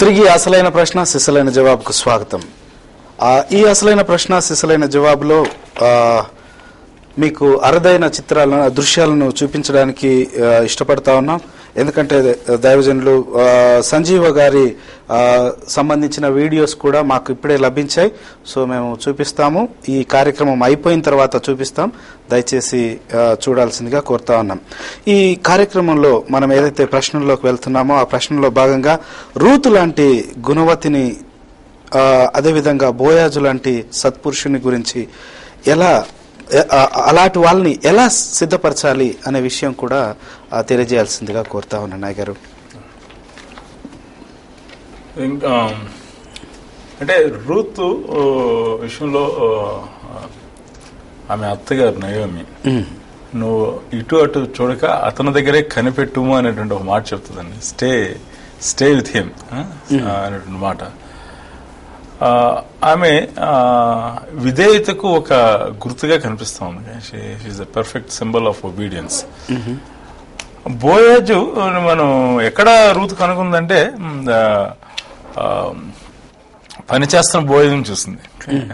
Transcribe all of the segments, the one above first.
తిరిగి అసలైన ప్రశ్న సిసలైన జవాబుకు స్వాగతం ఆ, ఈ అసలైన ప్రశ్న సిసలైన జవాబులో ఆ, మీకు అరుదైన చిత్రాలను దృశ్యాలను చూపించడానికి ఆ, ఇష్టపడతా ఉన్నాం ఎందుకంటే దైవజనులు ఆ, సంజీవ గారి ఆ, సంబంధించిన వీడియోస్ కూడా మాకు ఇప్పుడే లభించాయి సో మేము చూపిస్తాము ఈ కార్యక్రమం అయిపోయిన తర్వాత చూపిస్తాం దయచేసి ఆ, చూడాల్సిందిగా కోరుతా ఉన్నాం ఈ కార్యక్రమంలో మనం ఏదైతే ప్రశ్నల్లోకి వెళ్తున్నామో ఆ ప్రశ్నలో భాగంగా రూతు లాంటి గుణవతిని ఆ, అదేవిధంగా బోయాజు లాంటి సత్పురుషుని గురించి ఎలా ఎ- ఆ- అలాంటి వాళ్ళని ఎలా సిద్ధపరచాలి అనే విషయం కూడా ఆ, తెలియజేయాల్సిందిగా కోరుతా ఉన్నాను నాయ్ గారు ఇంకా అంటే రూత్ ఆ, విషయంలో ఆ, ఆమె అత్తగారు నయోమి నువ్వు ఇటు అటు చూడక అతని దగ్గరే కనిపెట్టుము అనేటువంటి ఒక మాట చెప్తుందండి స్టే స్టే విత్ హిమ్ అనేటువంటి మాట ఆ, ఆమె ఆ, విధేయతకు ఒక గుర్తుగా కనిపిస్తా ఉంది she's a perfect symbol of obedience Boaz మనం ఎక్కడ రూతు కనుకుందంటే మ్, ఆ, ఆ, పని చేస్తున్న బోయజుని చూస్తుంది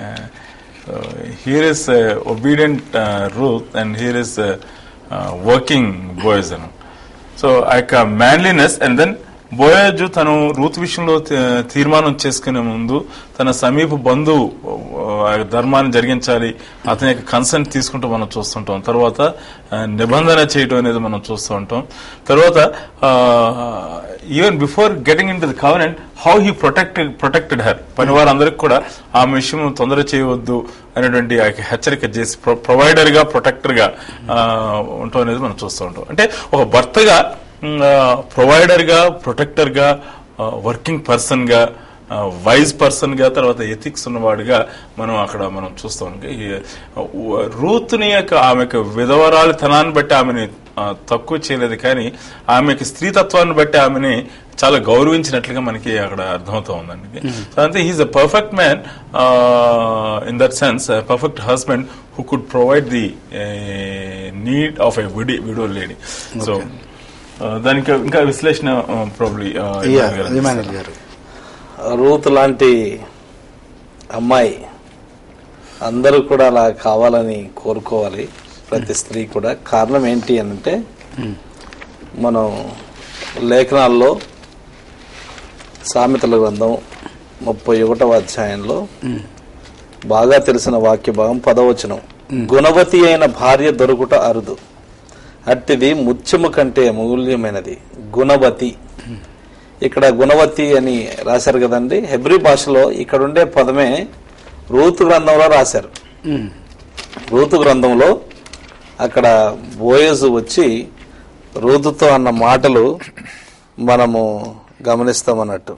here is obedient Ruth and here is working Boaz అని సో ఆ యొక్క మ్యాన్లీనెస్ అండ్ దెన్ బోయాజు తను రూత్ విషయంలో తీ- తీర్మానం చేసుకునే ముందు తన సమీప బంధువు ఆ, ధర్మాన్ని జరిగించాలి అతని యొక్క కన్సెంట్ తీసుకుంటూ మనం చూస్తుంటాం తర్వాత ఆ, నిబంధన చేయడం అనేది మనం చూస్తూ ఉంటాం తర్వాత even before getting into the covenant how he protected protected her పని వారందరికి కూడా ఆమె విషయం తొందర చేయవద్దు అనేటువంటి ఆ యొక్క హెచ్చరిక చేసి ప్రొవైడర్ గా ప్రొటెక్టర్ గా ఆ, ఉండటం అనేది మనం చూస్తూ ఉంటాం అంటే ఒక భర్తగా ప్రొవైడర్ గా ప్రొటెక్టర్ గా వర్కింగ్ పర్సన్ గా వైజ్ పర్సన్ గా తర్వాత ఎథిక్స్ ఉన్నవాడిగా మనం అక్కడ మనం చూస్తాం రూత్ని యొక్క ఆమె యొక్క విధవరాలితనాన్ని బట్టి ఆమెని ఆ, తక్కువ చేయలేదు కానీ ఆమె యొక్క స్త్రీతత్వాన్ని బట్టి ఆమెని చాలా గౌరవించినట్లుగా మనకి అక్కడ అర్థమవుతా ఉందండి సో అంతే he's a perfect man in that sense perfect husband who could provide the need of a wid widow lady so దానికి ఇంకా విశ్లేషణ ప్రాబ్లీ ఇమానుయల్ గారు రూత్ లాంటి అమ్మాయి అందరూ కూడా అలా కావాలని కోరుకోవాలి ప్రతి స్త్రీ కూడా కారణం ఏంటి అని అంటే మనం లేఖనాల్లో సామెతల గ్రంథం ముప్పై ఒకటవ అధ్యాయంలో బాగా తెలిసిన వాక్య భాగం పదవచనం గుణవతి అయిన భార్య దొరుకుట అరుదు అట్టిది ముత్యము కంటే అమూల్యమైనది గుణవతి ఇక్కడ గుణవతి అని రాశారు కదండి హెబ్రి భాషలో ఇక్కడ ఉండే పదమే రూతు గ్రంథంలో రాశారు ఉమ్. రూతు గ్రంథంలో అక్కడ బోయజు వచ్చి రూతుతో అన్న మాటలు మనము గమనిస్తామన్నట్టు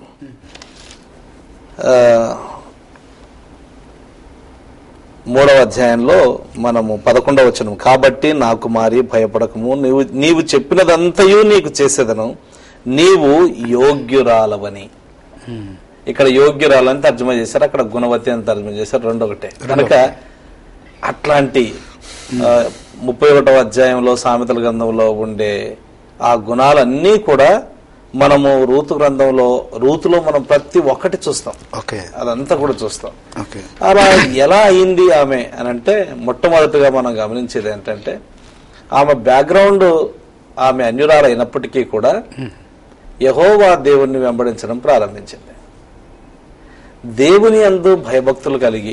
ఆ, మూడవ అధ్యాయంలో మనము పదకొండవ వచనం కాబట్టి నా కుమారి భయపడకము నీవు నీవు చెప్పినదంతయు నీకు చేసేదను నీవు యోగ్యురాలవని ఇక్కడ యోగ్యురాలని తర్జుమా చేశారు అక్కడ గుణవతి అని తర్జుమా చేశారు రెండు ఒకటే కనుక అట్లాంటి ఆ, ముప్పై ఒకటవ అధ్యాయంలో సామెతల గ్రంథంలో ఉండే ఆ గుణాలన్నీ కూడా మనము రూతు గ్రంథంలో రూతులో మనం ప్రతి ఒక్కటి చూస్తాం ఓకే అదంతా కూడా చూస్తాం ఓకే అలా ఎలా అయింది ఆమె అని అంటే మొట్టమొదటిగా మనం గమనించేది ఏంటంటే ఆమె బ్యాక్గ్రౌండ్ ఆమె అన్యురాలు అయినప్పటికీ కూడా యహోవా దేవుణ్ణి వెంబడించడం ప్రారంభించింది దేవుని అందు భయభక్తులు కలిగి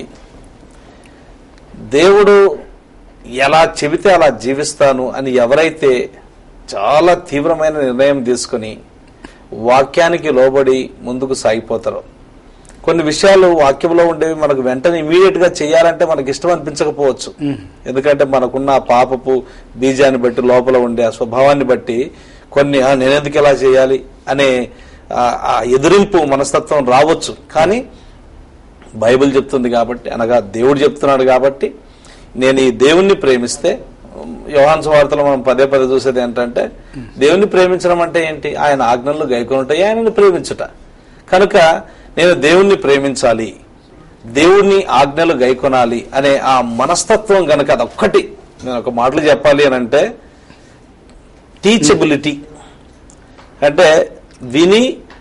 దేవుడు ఎలా చెబితే అలా జీవిస్తాను అని ఎవరైతే చాలా తీవ్రమైన నిర్ణయం తీసుకుని వాక్యానికి లోబడి ముందుకు సాగిపోతారో కొన్ని విషయాలు వాక్యంలో ఉండేవి మనకు వెంటనే ఇమీడియట్ గా చేయాలంటే మనకి ఇష్టం అనిపించకపోవచ్చు ఎందుకంటే మనకున్న ఆ పాపపు బీజాన్ని బట్టి లోపల ఉండే ఆ స్వభావాన్ని బట్టి కొన్ని "ఆ, నేనెందుకు ఎలా చేయాలి అనే ఆ- ఆ ఎదిరింపు మనస్తత్వం రావచ్చు కానీ బైబిల్ చెప్తుంది కాబట్టి అనగా దేవుడు చెప్తున్నాడు కాబట్టి నేను ఈ దేవుణ్ణి ప్రేమిస్తే యోహాన్ సువార్తలో మనం పదే పదే చూసేది ఏంటంటే దేవుణ్ణి ప్రేమించడం అంటే ఏంటి ఆయన ఆజ్ఞలు గైకొనుంటాయి ఆయనని ప్రేమించుట కనుక నేను దేవుణ్ణి ప్రేమించాలి దేవుణ్ణి ఆజ్ఞలు గైకొనాలి అనే ఆ మనస్తత్వం గనక అదొక్కటి నేను ఒక మాటలు చెప్పాలి అని అంటే టీచబిలిటీ అంటే విని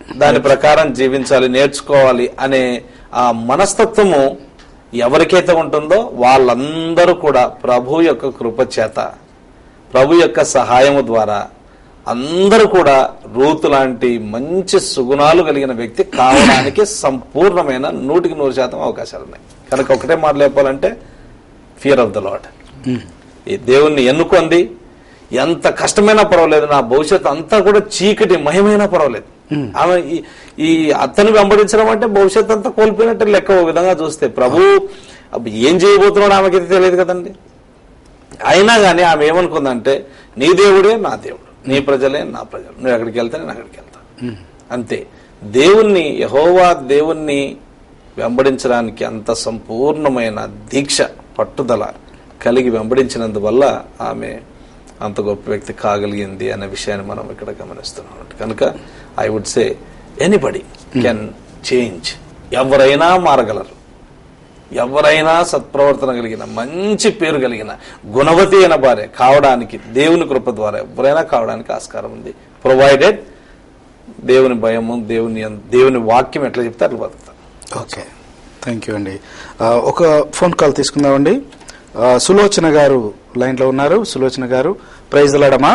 దాని ప్రకారం జీవించాలి నేర్చుకోవాలి అనే ఆ మనస్తత్వము ఎవరికైతే ఉంటుందో వాళ్ళందరూ కూడా ప్రభు యొక్క కృప చేత ప్రభు యొక్క సహాయము ద్వారా అందరూ కూడా రూతు లాంటి మంచి సుగుణాలు కలిగిన వ్యక్తి కావడానికి సంపూర్ణమైన నూటికి నూరు శాతం అవకాశాలు ఉన్నాయి కనుక ఒకటే మాట చెప్పాలంటే ఫియర్ ఆఫ్ ద లాడ్ ఈ దేవుణ్ణి ఎన్నుకుంది ఎంత కష్టమైనా పర్వాలేదు నా భవిష్యత్తు అంతా కూడా చీకటి మహిమైనా పర్వాలేదు ఆమె ఈ- ఈ అత్తను వెంబడించడం అంటే భవిష్యత్తు అంతా కోల్పోయినట్టు లెక్క ఒక విధంగా చూస్తే ప్రభు అబ్బ ఏం చేయబోతున్నాడు ఆమెకైతే తెలియదు కదండి అయినా కానీ ఆమె ఏమనుకుందంటే నీ దేవుడే నా దేవుడు నీ ప్రజలే నా ప్రజలు నువ్వు ఎక్కడికి వెళ్తే నేను అక్కడికి వెళ్తాను అంతే దేవుణ్ణి యహోవా దేవుణ్ణి వెంబడించడానికి అంత సంపూర్ణమైన దీక్ష పట్టుదల కలిగి వెంబడించినందువల్ల ఆమె అంత గొప్ప వ్యక్తి కాగలిగింది అనే విషయాన్ని మనం ఇక్కడ గమనిస్తున్నాం కనుక I would say anybody can change ఎవరైనా మారగలరు ఎవరైనా సత్ప్రవర్తన కలిగిన మంచి పేరు కలిగిన గుణవతి అయిన భార్య కావడానికి దేవుని కృప ద్వారా ఎవరైనా కావడానికి ఆస్కారం ఉంది ప్రొవైడెడ్ దేవుని భయము దేవుని దేవుని వాక్యం ఎట్లా చెప్తే అట్లా బతుకుతాం ఓకే థ్యాంక్ యూ అండి ఆ, ఒక ఫోన్ కాల్ తీసుకుందామండి ఆ, సులోచన గారు లైన్ లో ఉన్నారు సులోచన గారు ప్రైజ్ లాడమ్మా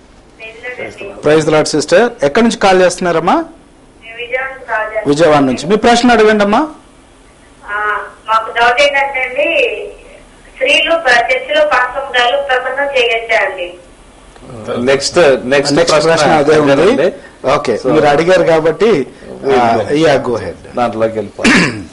ప్రైజ్ లాడ్ సిస్టర్ ఎక్కడి నుంచి కాల్ చేస్తున్నారమ్మా విజయవాడ రాజా విజయవాడ నుంచి మీ ప్రశ్న అడగండి అమ్మా ఆ, మాకు డౌట్ ఏంటంటే అండి స్త్రీలు ప్ర- చర్చిలో పాస్టర్లు ప్రసంగం చేయొచ్చా అండి నెక్స్ట్ నెక్స్ట్ నెక్స్ట్ ప్రశ్న అదే ఉంది ఓకే So- మీరు అడిగారు కాబట్టి యా గో హెడ్ దాంట్లోకి వెళ్ళిపోతాం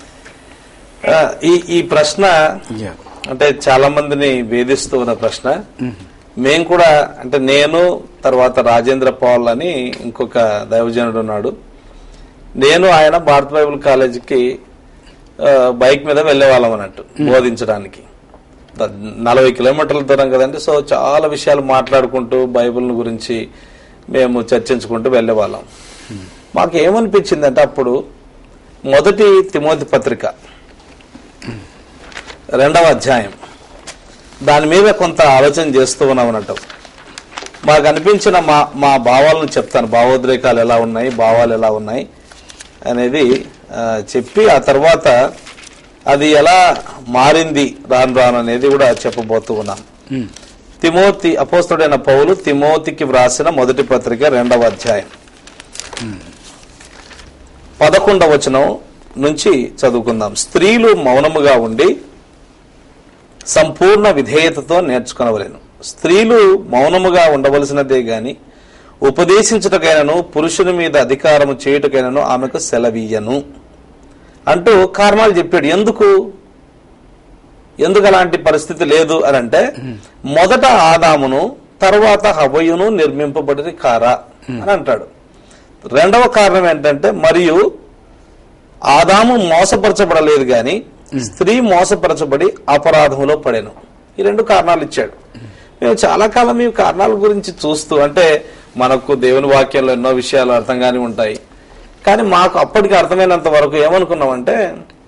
ఆ, ఈ ఈ ప్రశ్న యా అంటే చాలా మందిని వేధిస్తూ ఉన్న ప్రశ్న మేము కూడా అంటే నేను తర్వాత రాజేంద్ర పాల్ అని ఇంకొక దైవజనుడు ఉన్నాడు నేను ఆయన భారత బైబిల్ కాలేజీకి ఆ, బైక్ మీద వెళ్లే వాళ్ళం అన్నట్టు బోధించడానికి ద- నలభై కిలోమీటర్ల దూరం కదండి సో చాలా విషయాలు మాట్లాడుకుంటూ బైబిల్ గురించి మేము చర్చించుకుంటూ వెళ్లే వాళ్ళం మాకు ఏమనిపించిందంటే అప్పుడు మొదటి తిమోతి పత్రిక రెండవ అధ్యాయం దాని మీద కొంత ఆలోచన చేస్తూ ఉన్నాం అన్నట్టు మాకు అనిపించిన మా మా భావాలను చెప్తాను భావోద్రేకాలు ఎలా ఉన్నాయి భావాలు ఎలా ఉన్నాయి అనేది ఆ, చెప్పి ఆ తర్వాత అది ఎలా మారింది రాను రాను అనేది కూడా చెప్పబోతూ ఉన్నాం తిమోతి అపోస్తుడైన పౌలు తిమోతికి వ్రాసిన మొదటి పత్రిక రెండవ అధ్యాయం పదకొండవ వచనం నుంచి చదువుకుందాం స్త్రీలు మౌనముగా ఉండి సంపూర్ణ విధేయతతో నేర్చుకునవలెను స్త్రీలు మౌనముగా ఉండవలసినదే గాని ఉపదేశించుటకైనను పురుషుని మీద అధికారము చేయుటకైనను ఆమెకు సెలవీయను అంటూ కారణాలు చెప్పాడు ఎందుకు ఎందుకు అలాంటి పరిస్థితి లేదు అని అంటే మొదట ఆదామును తర్వాత హవయును నిర్మింపబడి కారా అని అంటాడు రెండవ కారణం ఏంటంటే మరియు ఆదాము మోసపరచబడలేదు గాని స్త్రీ మోసపరచబడి అపరాధంలో పడాను ఈ రెండు కారణాలు ఇచ్చాడు మేము చాలా కాలం ఈ కారణాల గురించి చూస్తూ అంటే మనకు దేవుని వాక్యంలో ఎన్నో విషయాలు అర్థం కాని ఉంటాయి కానీ మాకు అప్పటికి అర్థమైనంత వరకు ఏమనుకున్నామంటే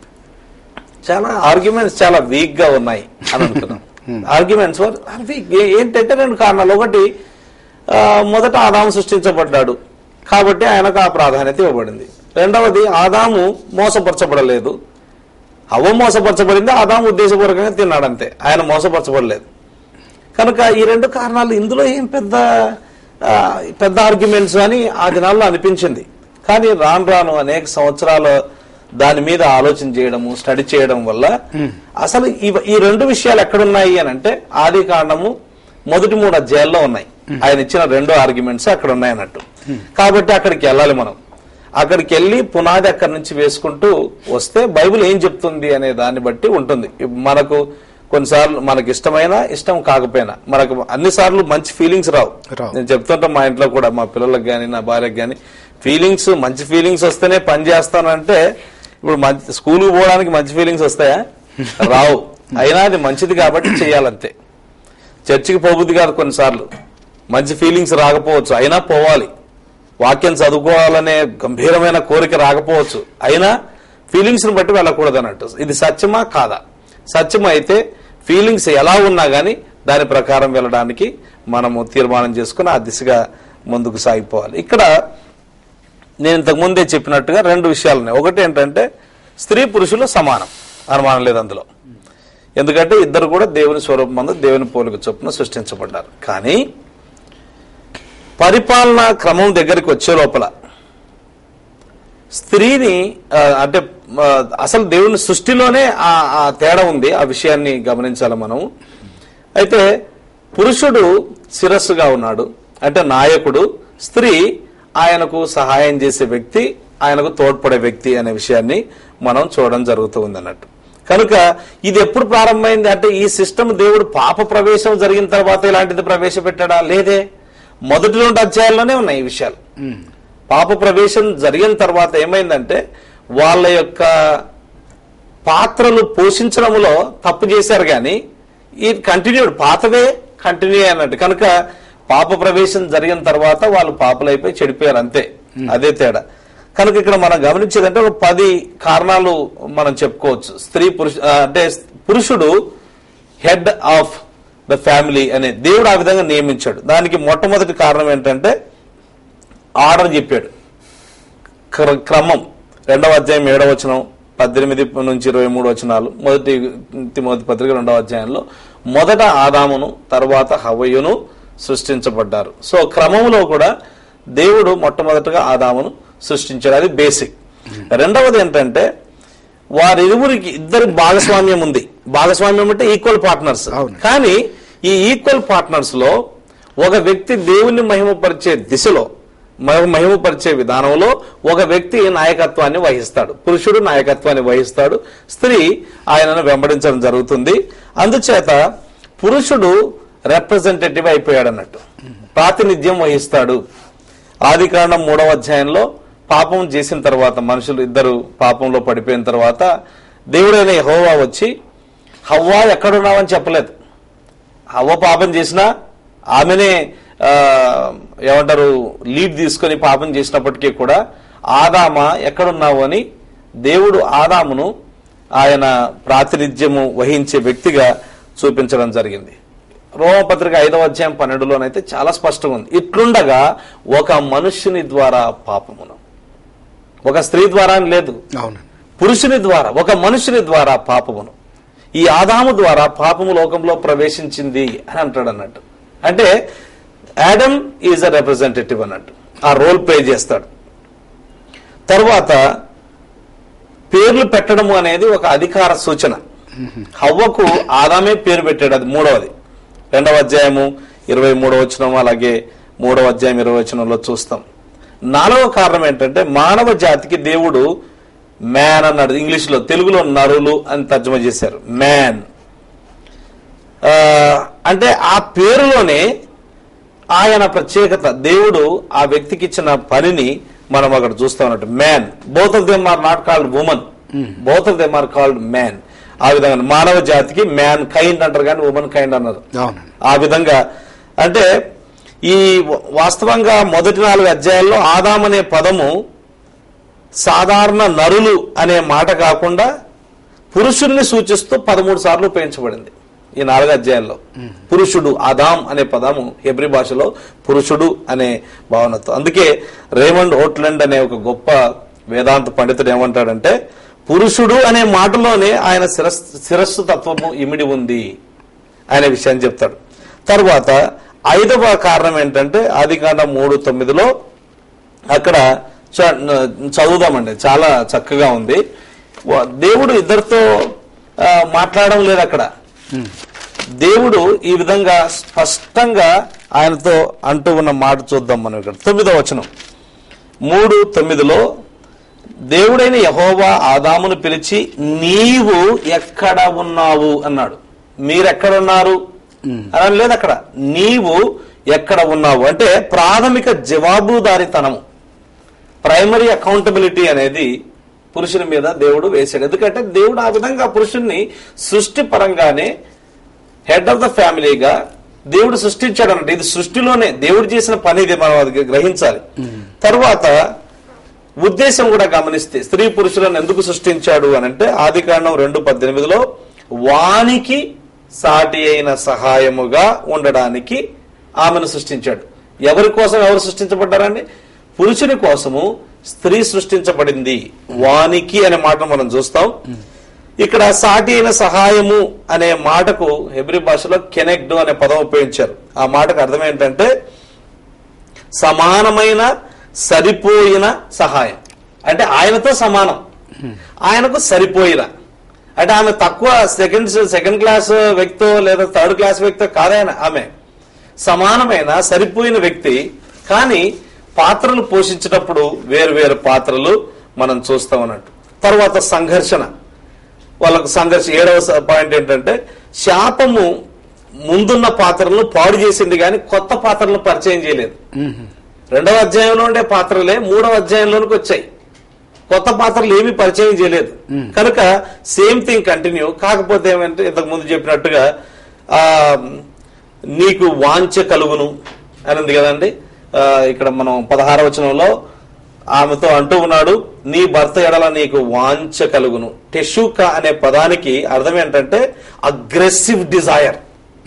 చాలా ఆర్గ్యుమెంట్స్ చాలా వీక్ గా ఉన్నాయి అని అనుకున్నాం ఆర్గ్యుమెంట్స్ వీక్ ఏంటంటే రెండు కారణాలు ఒకటి ఆ, మొదట ఆదాము సృష్టించబడ్డాడు కాబట్టి ఆయనకు ఆ ప్రాధాన్యత ఇవ్వబడింది రెండవది ఆదాము మోసపరచబడలేదు హవ్వ మోసపరచబడింది ఆదాము ఉద్దేశపూర్వకంగా తిన్నాడంతే ఆయన మోసపరచబడలేదు కనుక ఈ రెండు కారణాలు ఇందులో ఏం పెద్ద ఆ, పెద్ద ఆర్గ్యుమెంట్స్ అని ఆ దినాల్లో అనిపించింది కానీ రాను రాను అనేక సంవత్సరాలు దాని మీద ఆలోచన చేయడము స్టడీ చేయడం వల్ల అసలు ఇవ- ఈ రెండు విషయాలు ఎక్కడున్నాయి అని అంటే ఆది కాండము మొదటి మూడు అధ్యాయాల్లో ఉన్నాయి ఆయన ఇచ్చిన రెండు ఆర్గ్యుమెంట్స్ అక్కడ ఉన్నాయి అన్నట్టు కాబట్టి అక్కడికి వెళ్ళాలి మనం అక్కడికి వెళ్ళి పునాది అక్కడి నుంచి వేసుకుంటూ వస్తే బైబిల్ ఏం చెప్తుంది అనే దాన్ని బట్టి ఉంటుంది ఇప్ మనకు కొన్నిసార్లు మనకి ఇష్టమైన ఇష్టం కాకపోయినా మనకు అన్ని సార్లు మంచి ఫీలింగ్స్ రావు రావు. నేను చెప్తుంటా మా ఇంట్లో కూడా మా పిల్లలకు కానీ నా భార్యకు కానీ ఫీలింగ్స్ మంచి ఫీలింగ్స్ వస్తేనే పని చేస్తానంటే ఇప్పుడు మంచి స్కూల్కి పోవడానికి మంచి ఫీలింగ్స్ వస్తాయా రావు అయినా అది మంచిది కాబట్టి చేయాలంతే చర్చికి పోబుద్ది కాదు కొన్నిసార్లు మంచి ఫీలింగ్స్ రాకపోవచ్చు అయినా పోవాలి వాక్యం చదువుకోవాలనే గంభీరమైన కోరిక రాకపోవచ్చు అయినా ఫీలింగ్స్ ని బట్టి వెళ్ళకూడదు అన్నట్టు ఇది సత్యమా కాదా సత్యం అయితే ఫీలింగ్స్ ఎలా ఉన్నా గానీ దాని ప్రకారం వెళ్ళడానికి మనము తీర్మానం చేసుకుని ఆ దిశగా ముందుకు సాగిపోవాలి ఇక్కడ నేను ఇంతకు ముందే చెప్పినట్టుగా రెండు విషయాలు ఉన్నాయి ఒకటి ఏంటంటే స్త్రీ పురుషులు సమానం అనుమానం లేదు అందులో ఎందుకంటే ఇద్దరు కూడా దేవుని స్వరూపం మందు దేవుని పోలిక చొప్పున సృష్టించబడ్డారు కానీ పరిపాలనా క్రమం దగ్గరికి వచ్చే లోపల స్త్రీని ఆ, అంటే ఆ, అసలు దేవుని సృష్టిలోనే ఆ ఆ తేడా ఉంది ఆ విషయాన్ని గమనించాలి మనం అయితే పురుషుడు శిరస్సుగా ఉన్నాడు అంటే నాయకుడు స్త్రీ ఆయనకు సహాయం చేసే వ్యక్తి ఆయనకు తోడ్పడే వ్యక్తి అనే విషయాన్ని మనం చూడడం జరుగుతూ ఉంది అన్నట్టు కనుక ఇది ఎప్పుడు ప్రారంభమైంది అంటే ఈ సిస్టమ్ దేవుడు పాప ప్రవేశం జరిగిన తర్వాత ఇలాంటిది ప్రవేశపెట్టాడా లేదే మొదటి రెండు అధ్యాయాల్లోనే ఉన్నాయి ఈ విషయాలు పాప ప్రవేశం జరిగిన తర్వాత ఏమైందంటే వాళ్ళ యొక్క పాత్రలు పోషించడంలో తప్పు చేశారు కానీ ఈ కంటిన్యూడ్ పాతవే కంటిన్యూ అన్నట్టు కనుక పాప ప్రవేశం జరిగిన తర్వాత వాళ్ళు పాపలైపోయి చెడిపోయారు అంతే అదే తేడా కనుక ఇక్కడ మనం గమనించేదంటే ఒక పది కారణాలు మనం చెప్పుకోవచ్చు స్త్రీ పురుష ఆ, అంటే పురుషుడు హెడ్ ఆఫ్ ద ఫ్యామిలీ అనే దేవుడు ఆ విధంగా నియమించాడు దానికి మొట్టమొదటి కారణం ఏంటంటే ఆర్డర్ చెప్పాడు క్ర- క్రమం రెండవ అధ్యాయం ఏడవ వచనం పద్దెనిమిది నుంచి ఇరవై మూడు వచనాలు మొదటి తిమోతి పత్రిక రెండవ అధ్యాయంలో మొదట ఆదామును తర్వాత హవయును సృష్టించబడ్డారు సో క్రమంలో కూడా దేవుడు మొట్టమొదటగా ఆదామును సృష్టించాడు అది బేసిక్ రెండవది ఏంటంటే వారిరువురికి ఇద్దరి భాగస్వామ్యం ఉంది భాగస్వామ్యం అంటే ఈక్వల్ పార్ట్నర్స్ అవును. కానీ ఈ ఈక్వల్ పార్ట్నర్స్ లో ఒక వ్యక్తి దేవుణ్ణి మహిమపరిచే దిశలో మ- మహిమపరిచే విధానంలో ఒక వ్యక్తి నాయకత్వాన్ని వహిస్తాడు పురుషుడు నాయకత్వాన్ని వహిస్తాడు స్త్రీ ఆయనను వెంబడించడం జరుగుతుంది అందుచేత పురుషుడు రిప్రజెంటేటివ్ అయిపోయాడు అన్నట్టు ప్రాతినిధ్యం వహిస్తాడు ఆది కాండం మూడవ అధ్యాయంలో పాపం చేసిన తర్వాత మనుషులు ఇద్దరు పాపంలో పడిపోయిన తర్వాత దేవుడైన యెహోవా వచ్చి హవ్వా ఎక్కడున్నావని చెప్పలేదు హవ్వ పాపం చేసినా ఆమెనే ఆ, ఏమంటారు లీడ్ తీసుకొని పాపం చేసినప్పటికీ కూడా ఆదామ ఎక్కడున్నావు అని దేవుడు ఆదామును ఆయన ప్రాతినిధ్యము వహించే వ్యక్తిగా చూపించడం జరిగింది రోమపత్రిక ఐదవ అధ్యాయం పన్నెండులోనైతే చాలా స్పష్టంగా ఉంది ఇట్లుండగా ఒక మనుష్యుని ద్వారా పాపమును ఒక స్త్రీ ద్వారా అని లేదు అవునండి పురుషుని ద్వారా ఒక మనుషుని ద్వారా పాపమును ఈ ఆదాము ద్వారా పాపము లోకంలో ప్రవేశించింది అని అంటాడు అన్నట్టు అంటే యాడమ్ ఈజ్ అ రిప్రజెంటేటివ్ అన్నట్టు ఆ రోల్ ప్లే చేస్తాడు తర్వాత పేర్లు పెట్టడము అనేది ఒక అధికార సూచన హవ్వకు ఆదామే పేరు పెట్టాడు అది మూడవది రెండవ అధ్యాయము ఇరవై మూడవ వచనం అలాగే మూడవ అధ్యాయం ఇరవై వచనంలో చూస్తాం నాలుగవ కారణం ఏంటంటే మానవ జాతికి దేవుడు మ్యాన్ అన్నాడు ఇంగ్లీష్ లో తెలుగులో నరులు అని తర్జుమా చేశారు మ్యాన్ ఆ, అంటే ఆ పేరులోనే ఆయన ప్రత్యేకత దేవుడు ఆ వ్యక్తికి ఇచ్చిన పనిని మనం అక్కడ చూస్తా ఉన్నట్టు man both of them are not called woman both of them are called man ఆ విధంగా మానవ జాతికి మ్యాన్ కైండ్ అంటారు కానీ ఉమన్ కైండ్ అన్నారు అవునండి ఆ విధంగా అంటే ఈ వ- వాస్తవంగా మొదటి నాలుగు అధ్యాయాల్లో ఆదాం అనే పదము సాధారణ నరులు అనే మాట కాకుండా పురుషుల్ని సూచిస్తూ పదమూడు సార్లు ఉపయోగించబడింది ఈ నాలుగు అధ్యాయాల్లో పురుషుడు ఆదాం అనే పదము హెబ్రి భాషలో పురుషుడు అనే భావనతో అందుకే రేమండ్ ఓట్లండ్ అనే ఒక గొప్ప వేదాంత పండితుడు ఏమంటాడంటే పురుషుడు అనే మాటలోనే ఆయన శిరస్సు శిరస్సు తత్వము ఇమిడి ఉంది అనే విషయాన్ని చెప్తాడు తర్వాత ఐదవ కారణం ఏంటంటే ఆదికాండం మూడు తొమ్మిదిలో అక్కడ చ- చదువుదామండి చాలా చక్కగా ఉంది వా- దేవుడు ఇద్దరితో ఆ, మాట్లాడడం లేదు అక్కడ దేవుడు ఈ విధంగా స్పష్టంగా ఆయనతో అంటూ ఉన్న మాట చూద్దాం మనం ఇక్కడ తొమ్మిదో వచనం మూడు తొమ్మిదిలో దేవుడైన యహోవా ఆదామును పిలిచి నీవు ఎక్కడ ఉన్నావు అన్నాడు మీరెక్కడున్నారు అని లేదు అక్కడ నీవు ఎక్కడ ఉన్నావు అంటే ప్రాథమిక జవాబుదారితనము ప్రైమరీ అకౌంటబిలిటీ అనేది పురుషుని మీద దేవుడు వేశాడు ఎందుకంటే దేవుడు ఆ విధంగా పురుషుణ్ణి సృష్టి పరంగానే హెడ్ ఆఫ్ ద ఫ్యామిలీగా దేవుడు సృష్టించాడు అన్నట్టు ఇది సృష్టిలోనే దేవుడు చేసిన పని ఇది మనం అది గ్రహించాలి తర్వాత ఉద్దేశం కూడా గమనిస్తే స్త్రీ పురుషులను ఎందుకు సృష్టించాడు అని అంటే ఆది కాండం రెండు పద్దెనిమిదిలో వానికి సాటి అయిన సహాయముగా ఉండడానికి ఆమెను సృష్టించాడు ఎవరి కోసం ఎవరు సృష్టించబడ్డారండి పురుషుని కోసము స్త్రీ సృష్టించబడింది వానికి అనే మాట మనం చూస్తాం ఇక్కడ సాటి అయిన సహాయము అనే మాటకు హెబ్రి భాషలో కెనెక్డ్ అనే పదం ఉపయోగించారు ఆ మాటకు అర్థం ఏంటంటే సమానమైన సరిపోయిన సహాయం అంటే ఆయనతో సమానం ఆయనకు సరిపోయిన అంటే ఆమె తక్కువ సెకండ్ సెకండ్ క్లాస్ వ్యక్తో లేదా థర్డ్ క్లాస్ వ్యక్తో కాదాయన ఆమె సమానమైన సరిపోయిన వ్యక్తి కానీ పాత్రలు పోషించేటప్పుడు వేరు వేరు పాత్రలు మనం చూస్తాం అన్నట్టు తర్వాత సంఘర్షణ వాళ్ళకు సంఘర్షణ ఏడవ స- పాయింట్ ఏంటంటే శాపము ముందున్న పాత్రలను పాడు చేసింది కానీ కొత్త పాత్రలను పరిచయం చేయలేదు రెండవ అధ్యాయంలో ఉండే పాత్రలే మూడవ అధ్యాయంలోనికి వచ్చాయి కొత్త పాత్రలు ఏమీ పరిచయం చేయలేదు కనుక సేమ్ థింగ్ కంటిన్యూ కాకపోతే ఏమంటే ఇంతకు ముందు చెప్పినట్టుగా ఆ నీకు వాంఛ కలుగును అని ఉంది కదండి ఆ, ఇక్కడ మనం పదహార వచనంలో ఆమెతో అంటూ ఉన్నాడు నీ భర్త ఎడల నీకు వాంఛ కలుగును టెషుక అనే పదానికి అర్థం ఏంటంటే అగ్రెసివ్ డిజైర్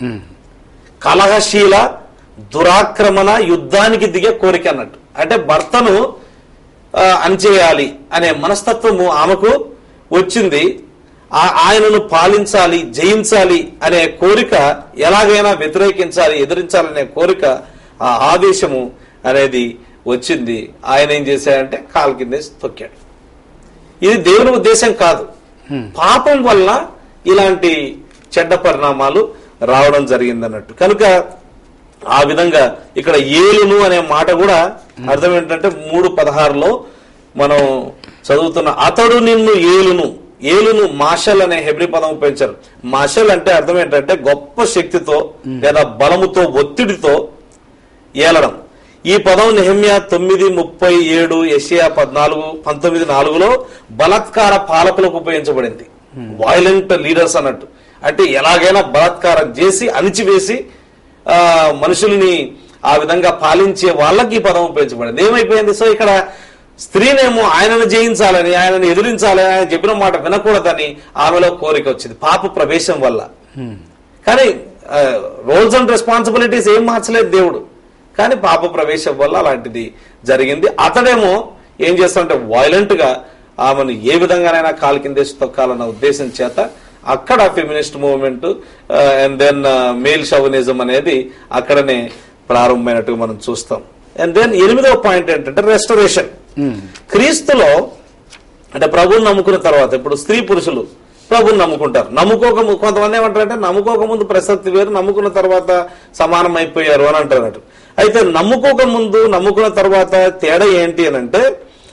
కలహశీల దురాక్రమణ యుద్ధానికి దిగే కోరిక అన్నట్టు అంటే భర్తను ఆ, అణచేయాలి అనే మనస్తత్వము ఆమెకు వచ్చింది ఆ- ఆయనను పాలించాలి జయించాలి అనే కోరిక ఎలాగైనా వ్యతిరేకించాలి ఎదిరించాలనే కోరిక ఆ ఆవేశము అనేది వచ్చింది ఆయన ఏం చేశాడంటే కాలు కిందేసి తొక్కాడు ఇది దేవుని ఉద్దేశం కాదు పాపం వల్ల ఇలాంటి చెడ్డ పరిణామాలు రావడం జరిగింది అన్నట్టు కనుక ఆ విధంగా ఇక్కడ ఏలును అనే మాట కూడా అర్థం ఏంటంటే మూడు పదహారులో మనం చదువుతున్న అతడు నిన్ను ఏలును ఏలును మాషల్ అనే హెబ్రి పదం ఉపయోగించారు మాషల్ అంటే అర్థం ఏంటంటే గొప్ప శక్తితో లేదా బలముతో ఒత్తిడితో ఏలడం ఈ పదం నెహమ్యా తొమ్మిది ముప్పై ఏడు ఎషియా పద్నాలుగు పంతొమ్మిది నాలుగులో బలాత్కార పాలకులకు ఉపయోగించబడింది వైలెంట్ లీడర్స్ అన్నట్టు అంటే ఎలాగైనా బలాత్కారం చేసి అణిచివేసి ఆ మనుషుల్ని ఆ విధంగా పాలించే వాళ్ళకి ఈ పదం ఉపయోగించబడింది ఏమైపోయింది సో ఇక్కడ స్త్రీనేమో ఆయనను జయించాలని ఆయనను ఎదిరించాలని ఆయన చెప్పిన మాట వినకూడదని ఆమెలో కోరిక వచ్చింది పాప ప్రవేశం వల్ల కానీ రోల్స్ అండ్ రెస్పాన్సిబిలిటీస్ ఏం మార్చలేదు దేవుడు కానీ పాప ప్రవేశం వల్ల అలాంటిది జరిగింది అతడేమో ఏం చేస్తాడంటే వైలెంట్ గా ఆమెను ఏ విధంగానైనా కాలు కిందేసి తొక్కాలన్న ఉద్దేశం చేత అక్కడ feminist movement and then male chauvinism అనేది అక్కడనే ప్రారంభమైనట్టుగా మనం చూస్తాం అండ్ దెన్ ఎనిమిదవ పాయింట్ ఏంటంటే రెస్టరేషన్ క్రీస్తులో అంటే ప్రభువుని నమ్ముకున్న తర్వాత ఇప్పుడు స్త్రీ పురుషులు ప్రభుని నమ్ముకుంటారు నమ్ముకోక ము- కొంతమంది ఏమంటారంటే నమ్ముకోక ముందు ప్రసక్తి వేరు నమ్ముకున్న తర్వాత సమానం అయిపోయారు అని అంటారు అన్నట్టు. అయితే నమ్ముకోక ముందు నమ్ముకున్న తర్వాత తేడా ఏంటి అని అంటే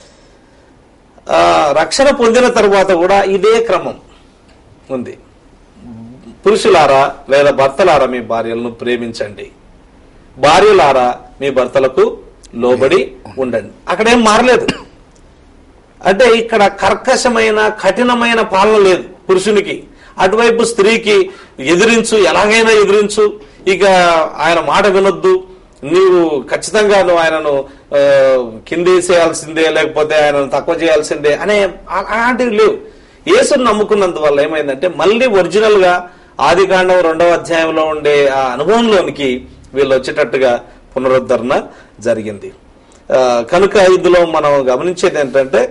ఆ, రక్షణ పొందిన తర్వాత కూడా ఇదే క్రమం ఉంది పురుషులారా లేదా భర్తలారా మీ భార్యలను ప్రేమించండి భార్యలారా మీ భర్తలకు లోబడి ఉండండి అక్కడేం మారలేదు అంటే ఇక్కడ కర్కశమైన కఠినమైన పాలన లేదు పురుషునికి అటువైపు స్త్రీకి ఎదిరించు ఎలాగైనా ఎదిరించు ఇక ఆయన మాట వినొద్దు నీవు ఖచ్చితంగా నువ్వు ఆయనను ఆ, కిందేసేయాల్సిందే లేకపోతే ఆయనను తక్కువ చేయాల్సిందే అనే ఆ- అలాంటివి లేవు యేసును నమ్ముకున్నందువల్ల ఏమైందంటే మళ్ళీ ఒరిజినల్ గా ఆది కాండం రెండవ అధ్యాయంలో ఉండే ఆ అనుభవంలోనికి వీళ్ళు వచ్చేటట్టుగా పునరుద్ధరణ జరిగింది ఆ, కనుక ఇందులో మనం గమనించేది ఏంటంటే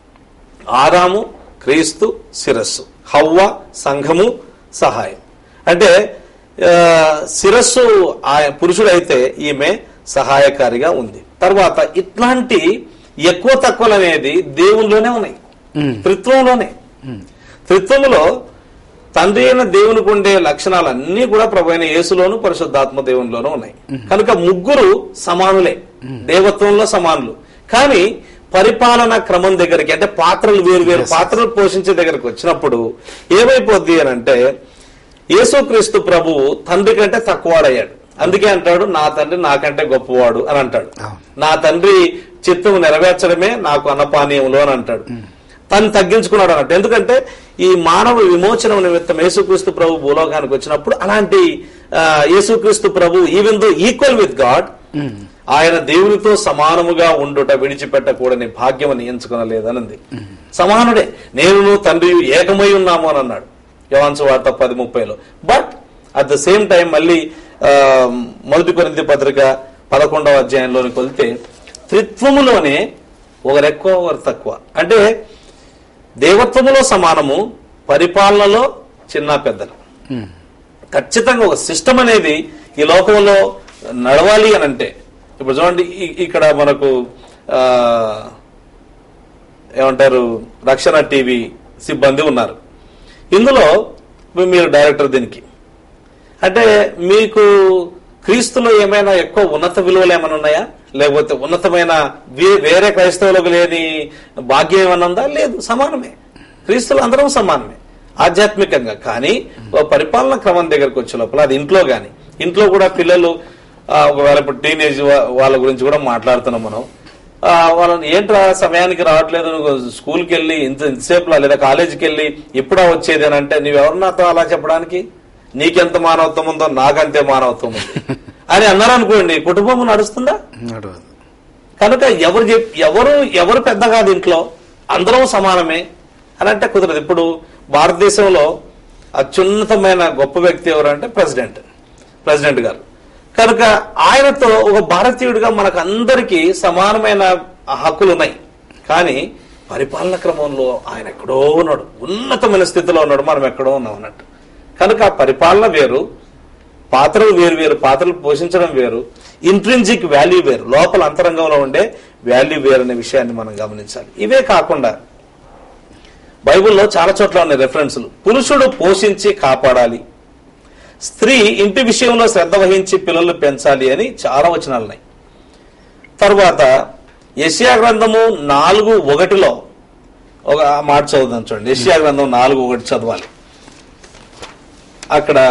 ఆదాము క్రీస్తు శిరస్సు హవ్వ సంఘము సహాయం అంటే ఆ, శిరస్సు ఆ పురుషుడైతే ఈమె సహాయకారిగా ఉంది తర్వాత ఇట్లాంటి ఎక్కువ తక్కువలు అనేది దేవునిలోనే ఉన్నాయి త్రిత్వంలోనే త్రిత్వములో తండ్రి అయిన దేవునికి ఉండే లక్షణాలన్నీ కూడా ప్రభు అయిన యేసులోను పరిశుద్ధాత్మ దేవునిలోనూ ఉన్నాయి కనుక ముగ్గురు సమానులే దేవత్వంలో సమానులు కానీ పరిపాలన క్రమం దగ్గరికి అంటే పాత్రలు వేరు వేరు పాత్రలు పోషించే దగ్గరికి వచ్చినప్పుడు ఏమైపోద్ది అని అంటే యేసుక్రీస్తు ప్రభువు తండ్రి కంటే తక్కువవాడయ్యాడు అందుకే అంటాడు నా తండ్రి నాకంటే గొప్పవాడు అని అంటాడు నా తండ్రి చిత్తము నెరవేర్చడమే నాకు అన్నపానీయములు అని అంటాడు తను తగ్గించుకున్నాడు అన్నట్టు ఎందుకంటే ఈ మానవ విమోచనం నిమిత్తం యేసుక్రీస్తు ప్రభు భూలోకానికి వచ్చినప్పుడు అలాంటి ఆ, యేసుక్రీస్తు ప్రభు even though equal with God ఆయన దేవునితో సమానముగా ఉండుట విడిచిపెట్టకూడని భాగ్యమని ఎంచుకొనలేదనంది సమానుడే నేను తండ్రి ఏకమై ఉన్నాము అని అన్నాడు యోహాన్సు వార్త పది ముప్పైలో but at the same time మళ్ళీ ఆ, మొదటి కొరింథీ పత్రిక పదకొండవ అధ్యాయంలోనికి వెళ్తే త్రిత్వములోనే ఒకరు ఎక్కువ ఒకరు తక్కువ అంటే దేవత్వములో సమానము పరిపాలనలో చిన్న పెద్దలు ఖచ్చితంగా ఒక సిస్టమ్ అనేది ఈ లోకంలో నడవాలి అని అంటే ఇప్పుడు చూడండి ఇ- ఇక్కడ మనకు ఆ, ఏమంటారు రక్షణ టీవీ సిబ్బంది ఉన్నారు ఇందులో మీ- మీరు డైరెక్టర్ దీనికి అంటే మీకు క్రీస్తులో ఏమైనా ఎక్కువ ఉన్నత విలువలు ఏమైనా ఉన్నాయా లేకపోతే ఉన్నతమైన వే- వేరే క్రైస్తవులకు లేని భాగ్యం ఏమైనా ఉందా లేదు సమానమే క్రీస్తులు అందరం సమానమే ఆధ్యాత్మికంగా కానీ ఓ పరిపాలన క్రమం దగ్గరకు వచ్చే లోపల అది ఇంట్లో గాని ఇంట్లో కూడా పిల్లలు ఆ, ఒకవేళ ఇప్పుడు టీనేజ్ వాళ్ళ గురించి కూడా మాట్లాడుతున్నాం మనం ఆ, వాళ్ళని ఏంట్రా సమయానికి రావట్లేదు నువ్వు స్కూల్కి వెళ్ళి ఇంత ఇంతసేపు లేదా కాలేజీకి వెళ్ళి ఎప్పుడా వచ్చేది అని అంటే నువ్వెవరు నాతో అలా చెప్పడానికి నీకెంత మానవత్వం ఉందో నాకంతే మానవత్వం ఉంది అని అన్నారు అనుకోండి కుటుంబం నడుస్తుందా నడవదు కనుక ఎవరు చెప్ ఎవరు ఎవరు పెద్ద కాదు ఇంట్లో అందరం సమానమే అని అంటే కుదరదు ఇప్పుడు భారతదేశంలో అత్యున్నతమైన గొప్ప వ్యక్తి ఎవరంటే ప్రెసిడెంట్ ప్రెసిడెంట్ గారు కనుక ఆయనతో ఒక భారతీయుడిగా మనకు అందరికీ సమానమైన హక్కులు ఉన్నాయి కానీ పరిపాలన క్రమంలో ఆయన ఎక్కడో ఉన్నాడు ఉన్నతమైన స్థితిలో ఉన్నాడు మనం ఎక్కడో ఉన్నాం అన్నట్టు కనుక ఆ పరిపాలన వేరు పాత్రలు వేరు వేరు పాత్రలు పోషించడం వేరు ఇంట్రిన్జిక్ వాల్యూ వేరు లోపల అంతరంగంలో ఉండే వాల్యూ వేరు అనే విషయాన్ని మనం గమనించాలి ఇవే కాకుండా బైబిల్లో చాలా చోట్ల ఉన్నాయి రెఫరెన్సులు పురుషుడు పోషించి కాపాడాలి స్త్రీ ఇంటి విషయంలో శ్రద్ధ వహించి పిల్లలు పెంచాలి అని చాలా వచనాలు ఉన్నాయి తర్వాత యెషయా గ్రంథము నాలుగు ఒకటిలో ఒక మాట చదువుదాం చూడండి యెషయా గ్రంథం నాలుగు ఒకటి చదవాలి అక్కడ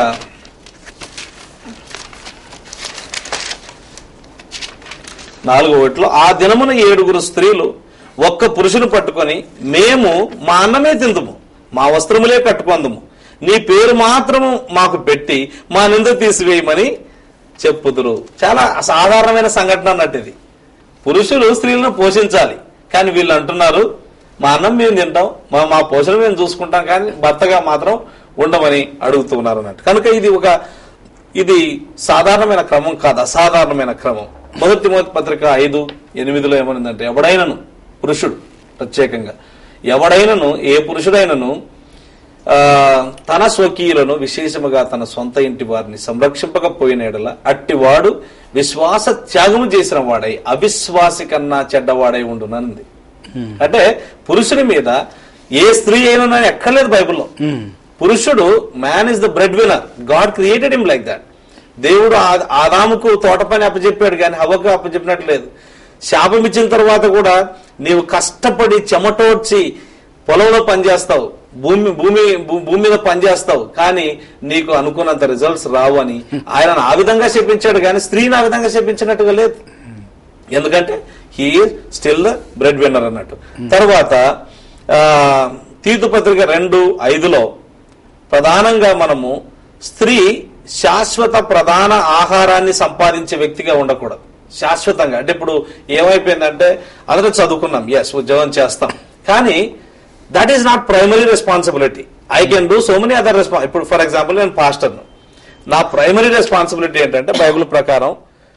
నాలుగు ఒకటిలో ఆ దినమున ఏడుగురు స్త్రీలు ఒక్క పురుషుని పట్టుకొని మేము మా అన్నమే తిందుము మా వస్త్రములే కట్టుకొందుము నీ పేరు మాత్రము మాకు పెట్టి మా నింద తీసివేయమని చెప్పుదురు చాలా సాధారణమైన సంఘటన అన్నట్టు ఇది పురుషులు స్త్రీలను పోషించాలి కానీ వీళ్ళు అంటున్నారు మా అన్నం మేము తింటాం మా మా పోషణ మేము చూసుకుంటాం కానీ భర్తగా మాత్రం ఉండమని అడుగుతున్నారు అన్నట్టు కనుక ఇది ఒక ఇది సాధారణమైన క్రమం కాదు అసాధారణమైన క్రమం మొదటి మొదటి పత్రిక ఐదు ఎనిమిదిలో ఏమనిందంటే ఎవడైనను పురుషుడు ప్రత్యేకంగా ఎవడైనను ఏ పురుషుడైనను ఆ, తన స్వకీయులను విశేషముగా తన సొంత ఇంటి వారిని సంరక్షింపకపోయిన ఎడల అట్టివాడు విశ్వాస త్యాగము చేసిన వాడై అవిశ్వాసి కన్నా చెడ్డవాడై ఉండునంది అంటే పురుషుని మీద ఏ స్త్రీ అయినా ఎక్కర్లేదు బైబిల్లో పురుషుడు man is the breadwinner God created him like that దేవుడు ఆ- ఆదాముకు తోట పని అప్పచెప్పాడు కానీ హవ్వకు అప్పచెప్పినట్టు లేదు శాపం ఇచ్చిన తర్వాత కూడా నీవు కష్టపడి చెమటోడ్చి పొలంలో పనిచేస్తావు భూమి భూమి భూ- భూమి మీద పనిచేస్తావు కానీ నీకు అనుకున్నంత రిజల్ట్స్ రావు అని ఆయన ఆ విధంగా చెప్పించాడు కానీ స్త్రీని ఆ విధంగా చెప్పించినట్టుగా లేదు ఎందుకంటే he still the breadwinner అన్నట్టు తర్వాత ఆ, తీతు పత్రిక రెండు ఐదులో ప్రధానంగా మనము స్త్రీ శాశ్వత ప్రధాన ఆహారాన్ని సంపాదించే వ్యక్తిగా ఉండకూడదు శాశ్వతంగా అంటే ఇప్పుడు ఏమైపోయిందంటే అందరూ చదువుకున్నాం ఎస్ ఉద్యోగం చేస్తాం కానీ that is not primary responsibility I can do so many other response ఇప్పుడు ఫర్ ఎగ్జాంపుల్ నేను పాస్టర్ను నా ప్రైమరీ రెస్పాన్సిబిలిటీ ఏంటంటే బైబిల్ ప్రకారం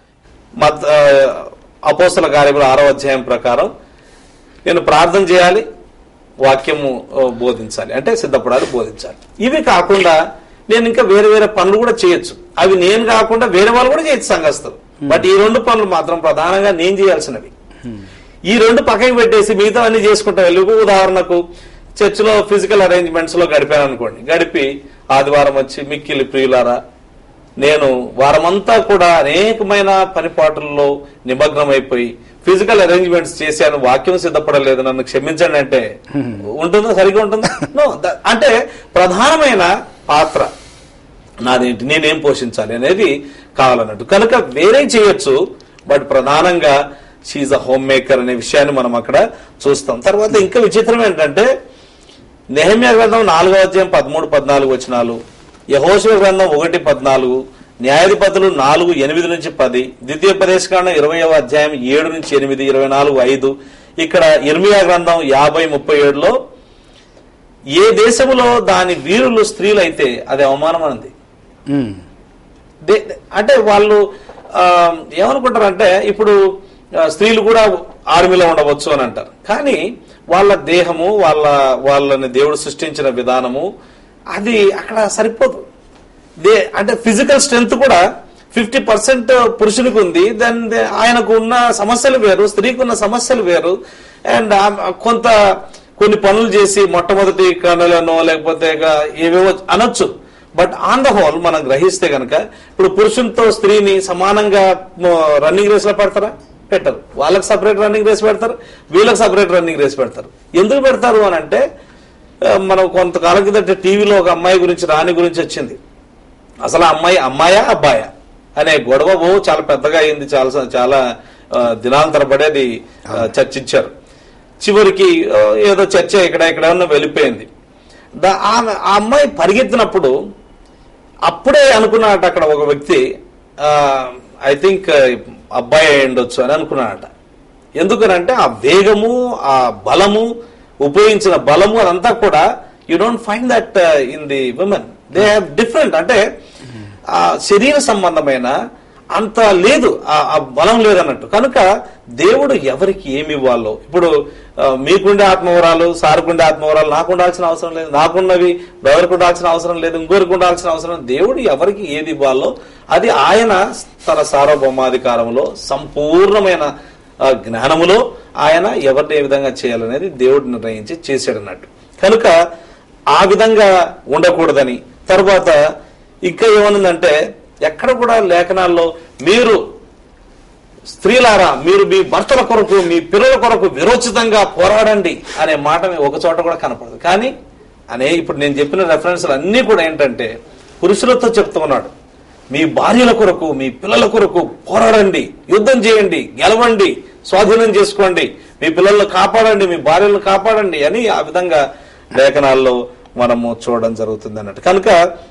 మత్ అపోస్తల కార్యములు ఆరో అధ్యాయం ప్రకారం నేను ప్రార్థన చేయాలి వాక్యము ఆ, బోధించాలి అంటే సిద్ధపడాలి బోధించాలి ఇవి కాకుండా నేను ఇంకా వేరే వేరే పనులు కూడా చేయొచ్చు అవి నేను కాకుండా వేరే వాళ్ళు కూడా చేయొచ్చు సంఘస్థులు బట్ ఈ రెండు పనులు మాత్రం ప్రధానంగా నేను చేయాల్సినవి ఈ రెండు పక్కకి పెట్టేసి మిగతా అన్ని చేసుకుంటా వెళ్ళి ఉదాహరణకు చర్చిలో ఫిజికల్ అరేంజ్మెంట్స్ లో గడిపాను అనుకోండి గడిపి ఆదివారం వచ్చి మిక్కిలి ప్రియులారా నేను వారమంతా కూడా అనేకమైన పనిపాట్లలో నిమగ్నమైపోయి ఫిజికల్ అరేంజ్మెంట్స్ చేశాను వాక్యం సిద్ధపడలేదు నన్ను క్షమించండి అంటే ఉంటుందా సరిగా ఉంటుందా నో అంటే ప్రధానమైన పాత్ర నాదేంటి నేనేం పోషించాలి అనేది కావాలన్నట్టు కనుక వేరే చేయొచ్చు బట్ ప్రధానంగా షీజ్ అ హోమ్ మేకర్ అనే విషయాన్ని మనం అక్కడ చూస్తాం తర్వాత ఇంకా విచిత్రం ఏంటంటే నెహమ్యా గ్రంథం నాలుగో అధ్యాయం పదమూడు పద్నాలుగు వచనాలు యహోశివ గ్రంథం ఒకటి పద్నాలుగు న్యాయాధిపతులు నాలుగు ఎనిమిది నుంచి పది ద్వితీయోపదేశకాండం ఇరవయవ అధ్యాయం ఏడు నుంచి ఎనిమిది ఇరవై నాలుగు ఐదు ఇక్కడ ఇర్మియా గ్రంథం యాభై ముప్పై ఏడులో ఏ దేశములో దాని వీరులు స్త్రీలైతే అది అవమానం అంది దే- దే- అంటే వాళ్ళు ఆ, ఏమనుకుంటారంటే ఇప్పుడు ఆ, స్త్రీలు కూడా ఆర్మీలో ఉండవచ్చు అని అంటారు కానీ వాళ్ళ దేహము వాళ్ళ వాళ్ళని దేవుడు సృష్టించిన విధానము అది అక్కడ సరిపోదు దే అంటే ఫిజికల్ స్ట్రెంగ్త్ కూడా ఫిఫ్టీ పర్సెంట్ పురుషునికి ఉంది దెన్ ఆయనకు ఉన్న సమస్యలు వేరు స్త్రీకి ఉన్న సమస్యలు వేరు అండ్ కొంత కొన్ని పనులు చేసి మొట్టమొదటి కనులను లేకపోతే ఇక ఏవేవో అనొచ్చు బట్ ఆన్ ద హోల్ మనం గ్రహిస్తే గనక ఇప్పుడు పురుషునితో స్త్రీని సమానంగా రన్నింగ్ రేస్ లో పెడతారా పెట్టరు వాళ్ళకి సపరేట్ రన్నింగ్ రేస్ పెడతారు వీళ్ళకి సపరేట్ రన్నింగ్ రేస్ పెడతారు ఎందుకు పెడతారు అని అంటే ఆ, మనం కొంతకాలం కిందట టీవీలో ఒక అమ్మాయి గురించి రాణి గురించి వచ్చింది అసలు ఆ అమ్మాయి అమ్మాయా అబ్బాయా అనే గొడవ ఓ చాలా పెద్దగా అయింది చాలా స- చాలా ఆ, దినాల తరబడి అది ఆ, చర్చించారు చివరికి ఆ, ఏదో చర్చ ఇక్కడ ఇక్కడ ఉన్న వెళ్ళిపోయింది దా- ఆమె ఆ అమ్మాయి పరిగెత్తినప్పుడు అప్పుడే అనుకున్నాడట అక్కడ ఒక వ్యక్తి ఐ థింక్ అబ్బాయి అయి ఉండొచ్చు అని అనుకున్నాడట ఎందుకనంటే ఆ వేగము ఆ బలము ఉపయోగించిన బలము అదంతా కూడా you don't find that in the women they have different అంటే ఆ శరీర సంబంధమైన అంత లేదు ఆ ఆ బలం లేదన్నట్టు కనుక దేవుడు ఎవరికి ఏమి ఇవ్వాలో ఇప్పుడు ఆ, మీకుండే ఆత్మవరాలు సారుకుండే ఆత్మవరాలు నాకు ఉండాల్సిన అవసరం లేదు నాకున్నవి ఎవరికి ఉండాల్సిన అవసరం లేదు ఇంకొకరికి ఉండాల్సిన అవసరం లేదు. దేవుడు ఎవరికి ఏది ఇవ్వాలో అది ఆయన తన సార్వభౌమాధికారంలో సంపూర్ణమైన ఆ, జ్ఞానములో ఆయన ఎవరిని ఏ విధంగా చేయాలనేది దేవుడు నిర్ణయించి చేశాడు అన్నట్టు కనుక ఆ విధంగా ఉండకూడదని తర్వాత ఇంకా ఏమనుందంటే ఎక్కడ కూడా లేఖనాల్లో మీరు స్త్రీలారా మీరు మీ భర్తల కొరకు మీ పిల్లల కొరకు విరోచితంగా పోరాడండి అనే మాట ఒక చోట కూడా కనపడదు కానీ అనే ఇప్పుడు నేను చెప్పిన రెఫరెన్స్లు అన్నీ కూడా ఏంటంటే పురుషులతో చెప్తూ ఉన్నాడు మీ భార్యల కొరకు మీ పిల్లల కొరకు పోరాడండి యుద్ధం చేయండి గెలవండి స్వాధీనం చేసుకోండి మీ పిల్లల్ని కాపాడండి మీ భార్యలను కాపాడండి అని ఆ విధంగా లేఖనాల్లో మనము చూడడం జరుగుతుంది అన్నట్టు కనుక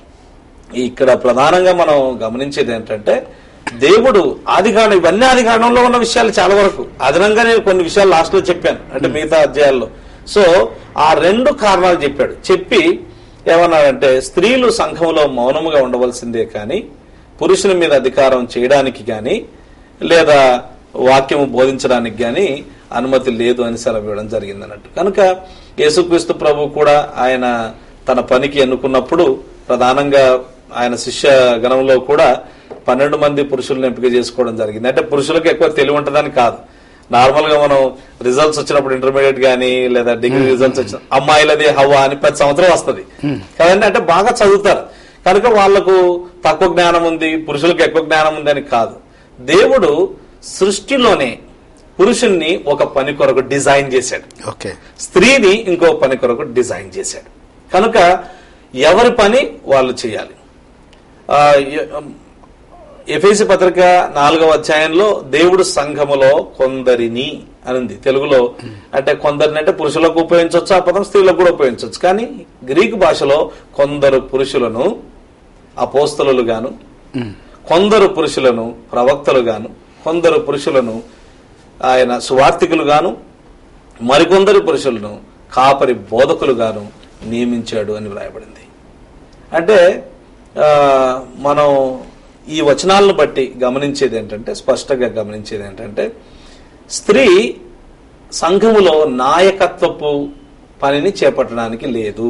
ఇక్కడ ప్రధానంగా మనం గమనించేది ఏంటంటే దేవుడు ఆదికాండం ఇవన్నీ ఆదికాండంలో ఉన్న విషయాలు చాలా వరకు అదనంగా నేను కొన్ని విషయాలు లాస్ట్ లో చెప్పాను అంటే మిగతా అధ్యాయాల్లో సో ఆ రెండు కారణాలు చెప్పాడు చెప్పి ఏమన్నాడంటే స్త్రీలు సంఘంలో మౌనముగా ఉండవలసిందే కానీ పురుషుని మీద అధికారం చేయడానికి కానీ లేదా వాక్యము బోధించడానికి కానీ అనుమతి లేదు అని సెలవు ఇవ్వడం జరిగింది అన్నట్టు కనుక యేసుక్రీస్తు ప్రభు కూడా ఆయన తన పనికి ఎన్నుకున్నప్పుడు ప్రధానంగా ఆయన శిష్య గణంలో కూడా పన్నెండు మంది పురుషులను ఎంపిక చేసుకోవడం జరిగింది అంటే పురుషులకు ఎక్కువ తెలివి ఉంటుందని కాదు నార్మల్ గా మనం రిజల్ట్స్ వచ్చినప్పుడు ఇంటర్మీడియట్ గానీ లేదా డిగ్రీ రిజల్ట్స్ వచ్చిన అమ్మాయిలది హవా అని ప్రతి సంవత్సరం వస్తుంది కదండి అంటే బాగా చదువుతారు కనుక వాళ్లకు తక్కువ జ్ఞానం ఉంది పురుషులకు ఎక్కువ జ్ఞానం ఉంది అని కాదు దేవుడు సృష్టిలోనే పురుషుణ్ణి ఒక పని కొరకు డిజైన్ చేశాడు ఓకే స్త్రీని ఇంకో పని కొరకు డిజైన్ చేశాడు కనుక ఎవరి పని వాళ్ళు చేయాలి ఆ, ఎ- ఎఫేసి పత్రిక నాలుగవ అధ్యాయంలో దేవుడు సంఘములో కొందరిని అనుంది తెలుగులో అంటే కొందరిని అంటే పురుషులకు ఉపయోగించవచ్చు ఆ పదం స్త్రీలకు కూడా ఉపయోగించవచ్చు కానీ గ్రీకు భాషలో కొందరు పురుషులను అపోస్తలు గాను కొందరు పురుషులను ప్రవక్తలు గాను కొందరు పురుషులను ఆయన సువార్థికులు గాను మరికొందరు పురుషులను కాపరి బోధకులు గాను నియమించాడు అని వ్రాయబడింది అంటే ఆ, మనం ఈ వచనాలను బట్టి గమనించేది ఏంటంటే స్పష్టంగా గమనించేది ఏంటంటే స్త్రీ సంఘములో నాయకత్వపు పనిని చేపట్టడానికి లేదు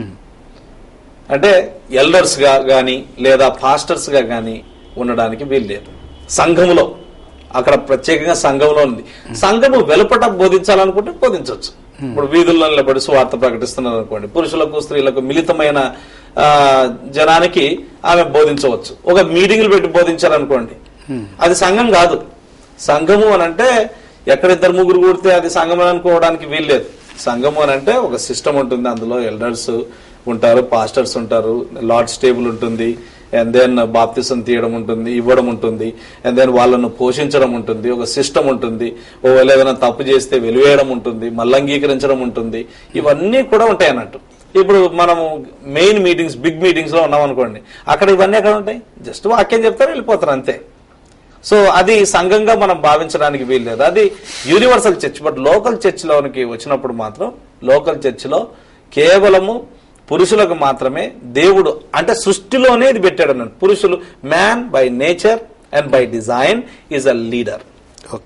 అంటే ఎల్డర్స్ గా గాని లేదా పాస్టర్స్ గా గాని ఉండడానికి వీలు లేదు సంఘములో అక్కడ ప్రత్యేకంగా సంఘంలో ఉంది సంఘము వెలుపట బోధించాలనుకుంటే బోధించవచ్చు ఇప్పుడు వీధుల్లో నిలబడి సువార్త ప్రకటిస్తున్నారు అనుకోండి పురుషులకు స్త్రీలకు మిళితమైన ఆ, జనానికి ఆమె బోధించవచ్చు ఒక మీటింగ్లు పెట్టి బోధించారనుకోండి అది సంఘం కాదు సంఘము అని అంటే ఎక్కడ ఇద్దరు ముగ్గురు కూడితే అది సంఘం అని అనుకోవడానికి వీల్లేదు సంఘము అని అంటే ఒక సిస్టమ్ ఉంటుంది అందులో ఎల్డర్స్ ఉంటారు పాస్టర్స్ ఉంటారు లార్డ్స్ టేబుల్ ఉంటుంది అండ్ దెన్ బాప్తిసం తీయడం ఉంటుంది ఇవ్వడం ఉంటుంది అండ్ దెన్ వాళ్ళను పోషించడం ఉంటుంది ఒక సిస్టమ్ ఉంటుంది ఓ వాళ్ళు ఏదైనా తప్పు చేస్తే వెలివేయడం ఉంటుంది మళ్ళీ అంగీకరించడం ఉంటుంది ఇవన్నీ కూడా ఉంటాయి అన్నట్టు ఇప్పుడు మనము మెయిన్ మీటింగ్స్ బిగ్ మీటింగ్స్ లో ఉన్నాం అనుకోండి అక్కడ ఇవన్నీ ఎక్కడ ఉంటాయి జస్ట్ వాక్యం చెప్తారు వెళ్ళిపోతారు అంతే సో అది సంఘంగా మనం భావించడానికి వీల్లేదు అది యూనివర్సల్ చర్చ్ బట్ లోకల్ చర్చ్లోనికి వచ్చినప్పుడు మాత్రం లోకల్ చర్చ్లో కేవలము పురుషులకు మాత్రమే దేవుడు అంటే సృష్టిలోనే ఇది పెట్టాడు అన్నాడు పురుషులు man by nature and by design is a leader okay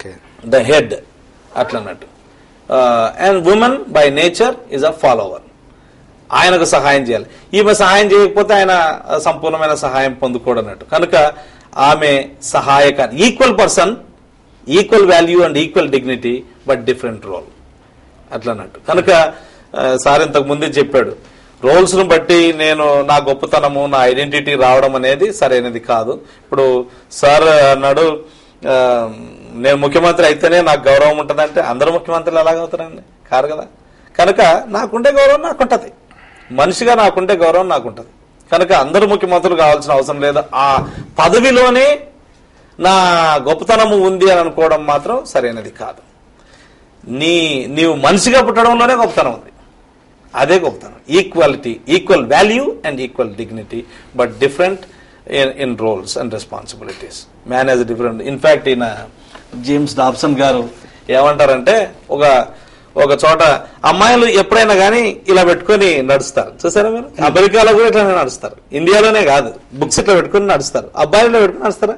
the head అట్లన్నట్టు and women by nature is a follower ఆయనకు సహాయం చేయాలి ఈమె సహాయం చేయకపోతే ఆయన ఆ, సంపూర్ణమైన సహాయం పొందుకోడన్నట్టు కనుక ఆమె సహాయక equal person equal value and equal dignity but different role అట్లన్నట్టు కనుక ఆ, సార్ ఇంతకు ముందే చెప్పాడు రోల్స్ ను బట్టి నేను నా గొప్పతనము నా ఐడెంటిటీ రావడం అనేది సరైనది కాదు ఇప్పుడు సార్ అన్నాడు ఆ, నేను ముఖ్యమంత్రి అయితేనే నాకు గౌరవం ఉంటుందంటే అందరూ ముఖ్యమంత్రులు ఎలాగవుతారండి కారు కదా కనుక నాకుండే గౌరవం నాకుంటది మనిషిగా నాకుండే గౌరవం నాకుంటది కనుక అందరూ ముఖ్యమంత్రులు కావాల్సిన అవసరం లేదు ఆ పదవిలోనే నా గొప్పతనము ఉంది అని అనుకోవడం మాత్రం సరైనది కాదు నీ నీవు మనిషిగా పుట్టడంలోనే గొప్పతనం ఉంది అదే గొప్పతనం equality equal value and equal dignity but different in roles and responsibilities man as different in fact ఈయన జేమ్స్ డాబ్సన్ గారు ఏమంటారంటే ఒక ఒక చోట అమ్మాయిలు ఎప్పుడైనా కానీ ఇలా పెట్టుకొని నడుస్తారు చూసారా మీరు అమెరికాలో కూడా ఇట్లా నడుస్తారు ఇండియాలోనే కాదు బుక్స్ ఇట్లా పెట్టుకొని నడుస్తారు అబ్బాయిలు ఇట్లా పెట్టుకొని నడుస్తారా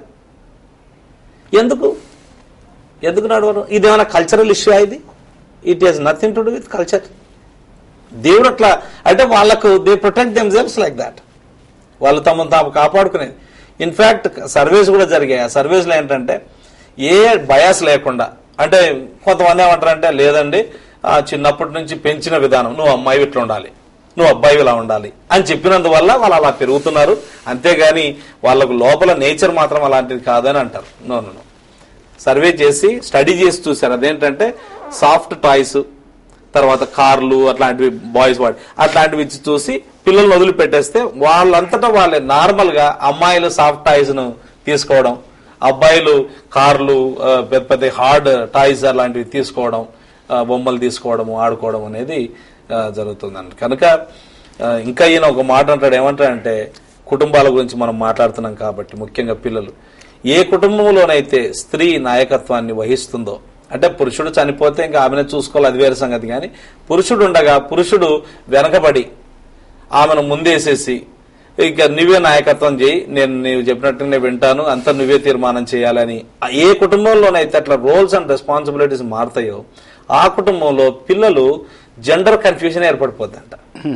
ఎందుకు ఎందుకు నడవరు ఇది ఏమైనా కల్చరల్ ఇష్యూ ఇది it is nothing to do with culture దేవుడు అట్లా అంటే వాళ్ళకు they protect themselves like that వాళ్ళు తమను తాము కాపాడుకునేది ఇన్ఫాక్ట్ సర్వేస్ కూడా జరిగాయి ఆ సర్వేస్లో ఏంటంటే ఏ బయాస్ లేకుండా అంటే కొంతమంది ఏమంటారంటే లేదండి ఆ, చిన్నప్పటి నుంచి పెంచిన విధానం నువ్వు అమ్మాయి ఇట్లా ఉండాలి నువ్వు అబ్బాయి ఇలా ఉండాలి అని చెప్పినందువల్ల వాళ్ళు అలా పెరుగుతున్నారు అంతేగాని వాళ్ళకు లోపల నేచర్ మాత్రం అలాంటిది కాదని అంటారు నో నో సర్వే చేసి స్టడీ చేసి చూశారు అదేంటంటే సాఫ్ట్ టాయ్స్ తర్వాత కార్లు అట్లాంటివి బాయ్స్ వాడి అట్లాంటివి ఇచ్చి చూసి పిల్లల్ని వదిలిపెట్టేస్తే వాళ్ళంతటా వాళ్ళే నార్మల్ గా అమ్మాయిలు సాఫ్ట్ టాయ్స్ ను తీసుకోవడం అబ్బాయిలు కార్లు ఆ, పెద్ద పెద్ద హార్డ్ టాయ్స్ అలాంటివి తీసుకోవడం ఆ, బొమ్మలు తీసుకోవడం ఆడుకోవడం అనేది ఆ, జరుగుతుందండి కనుక ఆ, ఇంకా ఈయన ఒక మాట అంటాడు ఏమంటాడంటే కుటుంబాల గురించి మనం మాట్లాడుతున్నాం కాబట్టి ముఖ్యంగా పిల్లలు ఏ కుటుంబంలోనైతే స్త్రీ నాయకత్వాన్ని వహిస్తుందో అంటే పురుషుడు చనిపోతే ఇంకా ఆమెను చూసుకోవాలి అది వేరే సంగతి కానీ పురుషుడు ఉండగా పురుషుడు వెనకబడి ఆమెను ముందేసేసి ఇక నువ్వే నాయకత్వం చేయి నేను నీవు చెప్పినట్టునే వింటాను అంతా నువ్వే తీర్మానం చేయాలని ఆ ఏ కుటుంబంలోనైతే అట్లా రోల్స్ అండ్ రెస్పాన్సిబిలిటీస్ మారుతాయో ఆ కుటుంబంలో పిల్లలు జెండర్ కన్ఫ్యూజన్ ఏర్పడిపోద్దంట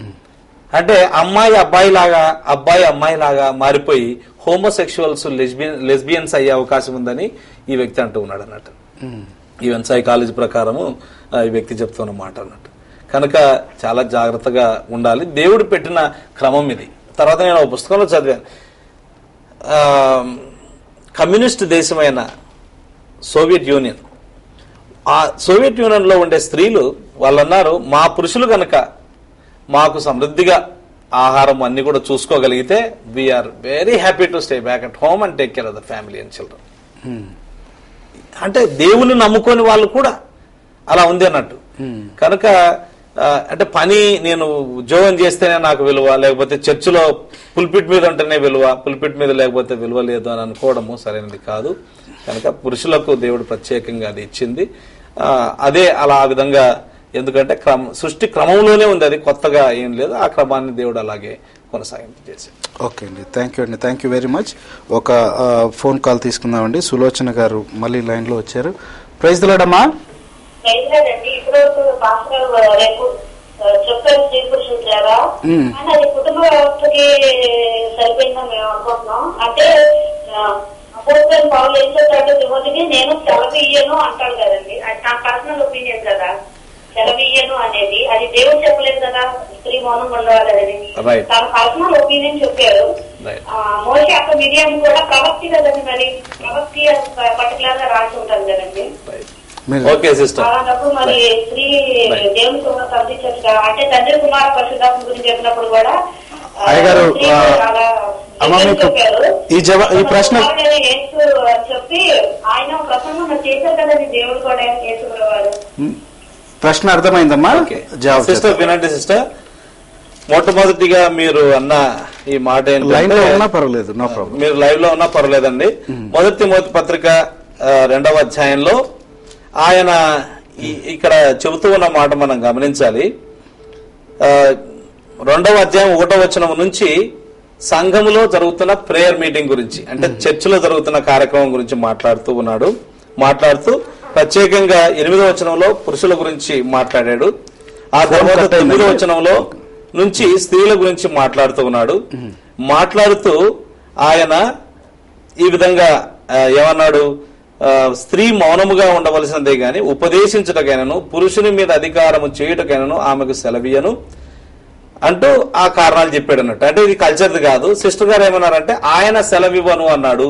అంటే అమ్మాయి అబ్బాయి లాగా అబ్బాయి అమ్మాయి లాగా మారిపోయి హోమోసెక్షువల్స్ లెస్బియన్ లెస్బియన్స్ అయ్యే అవకాశం ఉందని ఈ వ్యక్తి అంటూ ఉన్నాడు అన్నట్టు ఈవెన్ సైకాలజీ ప్రకారము ఆ, ఈ వ్యక్తి చెప్తున్న మాట అన్నట్టు కనుక చాలా జాగ్రత్తగా ఉండాలి దేవుడు పెట్టిన క్రమం ఇది తర్వాత నేను ఒక పుస్తకంలో చదివాను ఆ, కమ్యూనిస్ట్ దేశమైన సోవియట్ యూనియన్ ఆ సోవియట్ యూనియన్ లో ఉండే స్త్రీలు వాళ్ళు అన్నారు మా పురుషులు కనుక మాకు సమృద్ధిగా ఆహారం అన్ని కూడా చూసుకోగలిగితే we're very happy to stay back at home and take care of the family and children అంటే దేవుని నమ్ముకొని వాళ్ళు కూడా అలా ఉంది అన్నట్టు కనుక ఆ, అంటే పని నేను ఉద్యోగం చేస్తేనే నాకు విలువ లేకపోతే చర్చిలో పుల్పిట్ మీద ఉంటేనే విలువ పుల్పిట్ మీద లేకపోతే విలువ లేదు అని అనుకోవడము సరైనది కాదు కనుక పురుషులకు దేవుడు ప్రత్యేకంగా అది ఇచ్చింది ఆ, అదే అలా ఆ విధంగా ఎందుకంటే క్రమ సృష్టి క్రమంలోనే ఉంది అది కొత్తగా ఏం లేదు ఆ క్రమాన్ని దేవుడు అలాగే కొనసాగింపు చేశాడు ఓకే అండి థ్యాంక్ యూ అండి థ్యాంక్ యూ వెరీ మచ్ ఒక ఆ, ఫోన్ కాల్ తీసుకుందామండి సులోచన గారు మళ్ళీ లైన్లో వచ్చారు ప్రైజ్ దిలాడమ్మా లేదండి ఇప్పుడు పాస్టర్ గారు రేపు ఆ, చెప్పారు స్త్రీ పురుషులు తేడా మ్మ్. కానీ అది కుటుంబ వ్యవస్థకి సరిపోయిందని మేము అనుకుంటున్నాం అంటే అపోజిషన్ పౌరులు ఏం చెప్తాడు తిమోతికి నేను సెలవు ఇయ్యను అంటాడు కదండి అది నా పర్సనల్ ఒపీనియన్ కదా సెలవు ఇయ్యను అనేది అది దేవుడు చెప్పలేదు కదా స్త్రీ మౌనంగా ఉండవాలి అనేది Right. తన పర్సనల్ ఒపీనియన్ చెప్పారు Right. ఆ, మోషే అక్క మిరియం కూడా ప్రవక్తి కదండి మరి ప్రవక్తి పర్టికులర్ గా రాసి ఉంటుంది కదండి మీరు ఓకే సిస్టర్ అలాంటప్పుడు మరి స్త్రీ Right. దేవుని కుమార్ పంపించచ్చు కదా అంటే తండ్రి కుమార్ పరిశుద్ధాత్మ గురించి చెప్పినప్పుడు కూడా ఆ, అయ్యగారు, స్త్రీ ఆ, అలా అమ్మ మీకు చెప్పారు. ఈ జవా- ఈ ప్రశ్న- కుమారుడైన యేసు అని చెప్పి ఆయన ప్రసంగం మరి చేశారు కదండి దేవుడు కూడా యేసు వారు ప్రశ్న అర్థమైందమ్మా జవాబు సిస్టర్ వినండి సిస్టర్ మొట్టమొదటిగా మీరు అన్న ఈ మాట లైన్ లో ఏంటంటే ఉన్నా పర్వాలేదు నో ప్రాబ్లం మీరు లైవ్ లో ఉన్నా పర్వాలేదండి మొదటి మొదటి పత్రిక ఆ, రెండవ అధ్యాయంలో ఆయన ఈ- ఇక్కడ చెబుతూ ఉన్న మాట మనం గమనించాలి ఆ, రెండవ అధ్యాయం ఒకటో వచనం నుంచి సంఘములో జరుగుతున్న ప్రేయర్ మీటింగ్ గురించి అంటే చర్చిలో జరుగుతున్న కార్యక్రమం గురించి మాట్లాడుతూ ఉన్నాడు మాట్లాడుతూ ప్రత్యేకంగా ఎనిమిదో వచనంలో పురుషుల గురించి మాట్లాడాడు ఆ తర్వాత cut అయిందండి. తొమ్మిదో వచనంలో నుంచి స్త్రీల గురించి మాట్లాడుతూ ఉన్నాడు మాట్లాడుతూ ఆయన ఈ విధంగా ఆ, ఏమన్నాడు ఆ, స్త్రీ మౌనముగా ఉండవలసినదే గాని ఉపదేశించుటకైనను పురుషుని మీద అధికారము చేయుటకైనను ఆమెకు సెలవీయను అంటూ ఆ కారణాలు చెప్పాడు అన్నట్టు అంటే ఇది కల్చర్ది కాదు సిస్టర్ గారు ఏమన్నారంటే ఆయన సెలవివ్వను అన్నాడు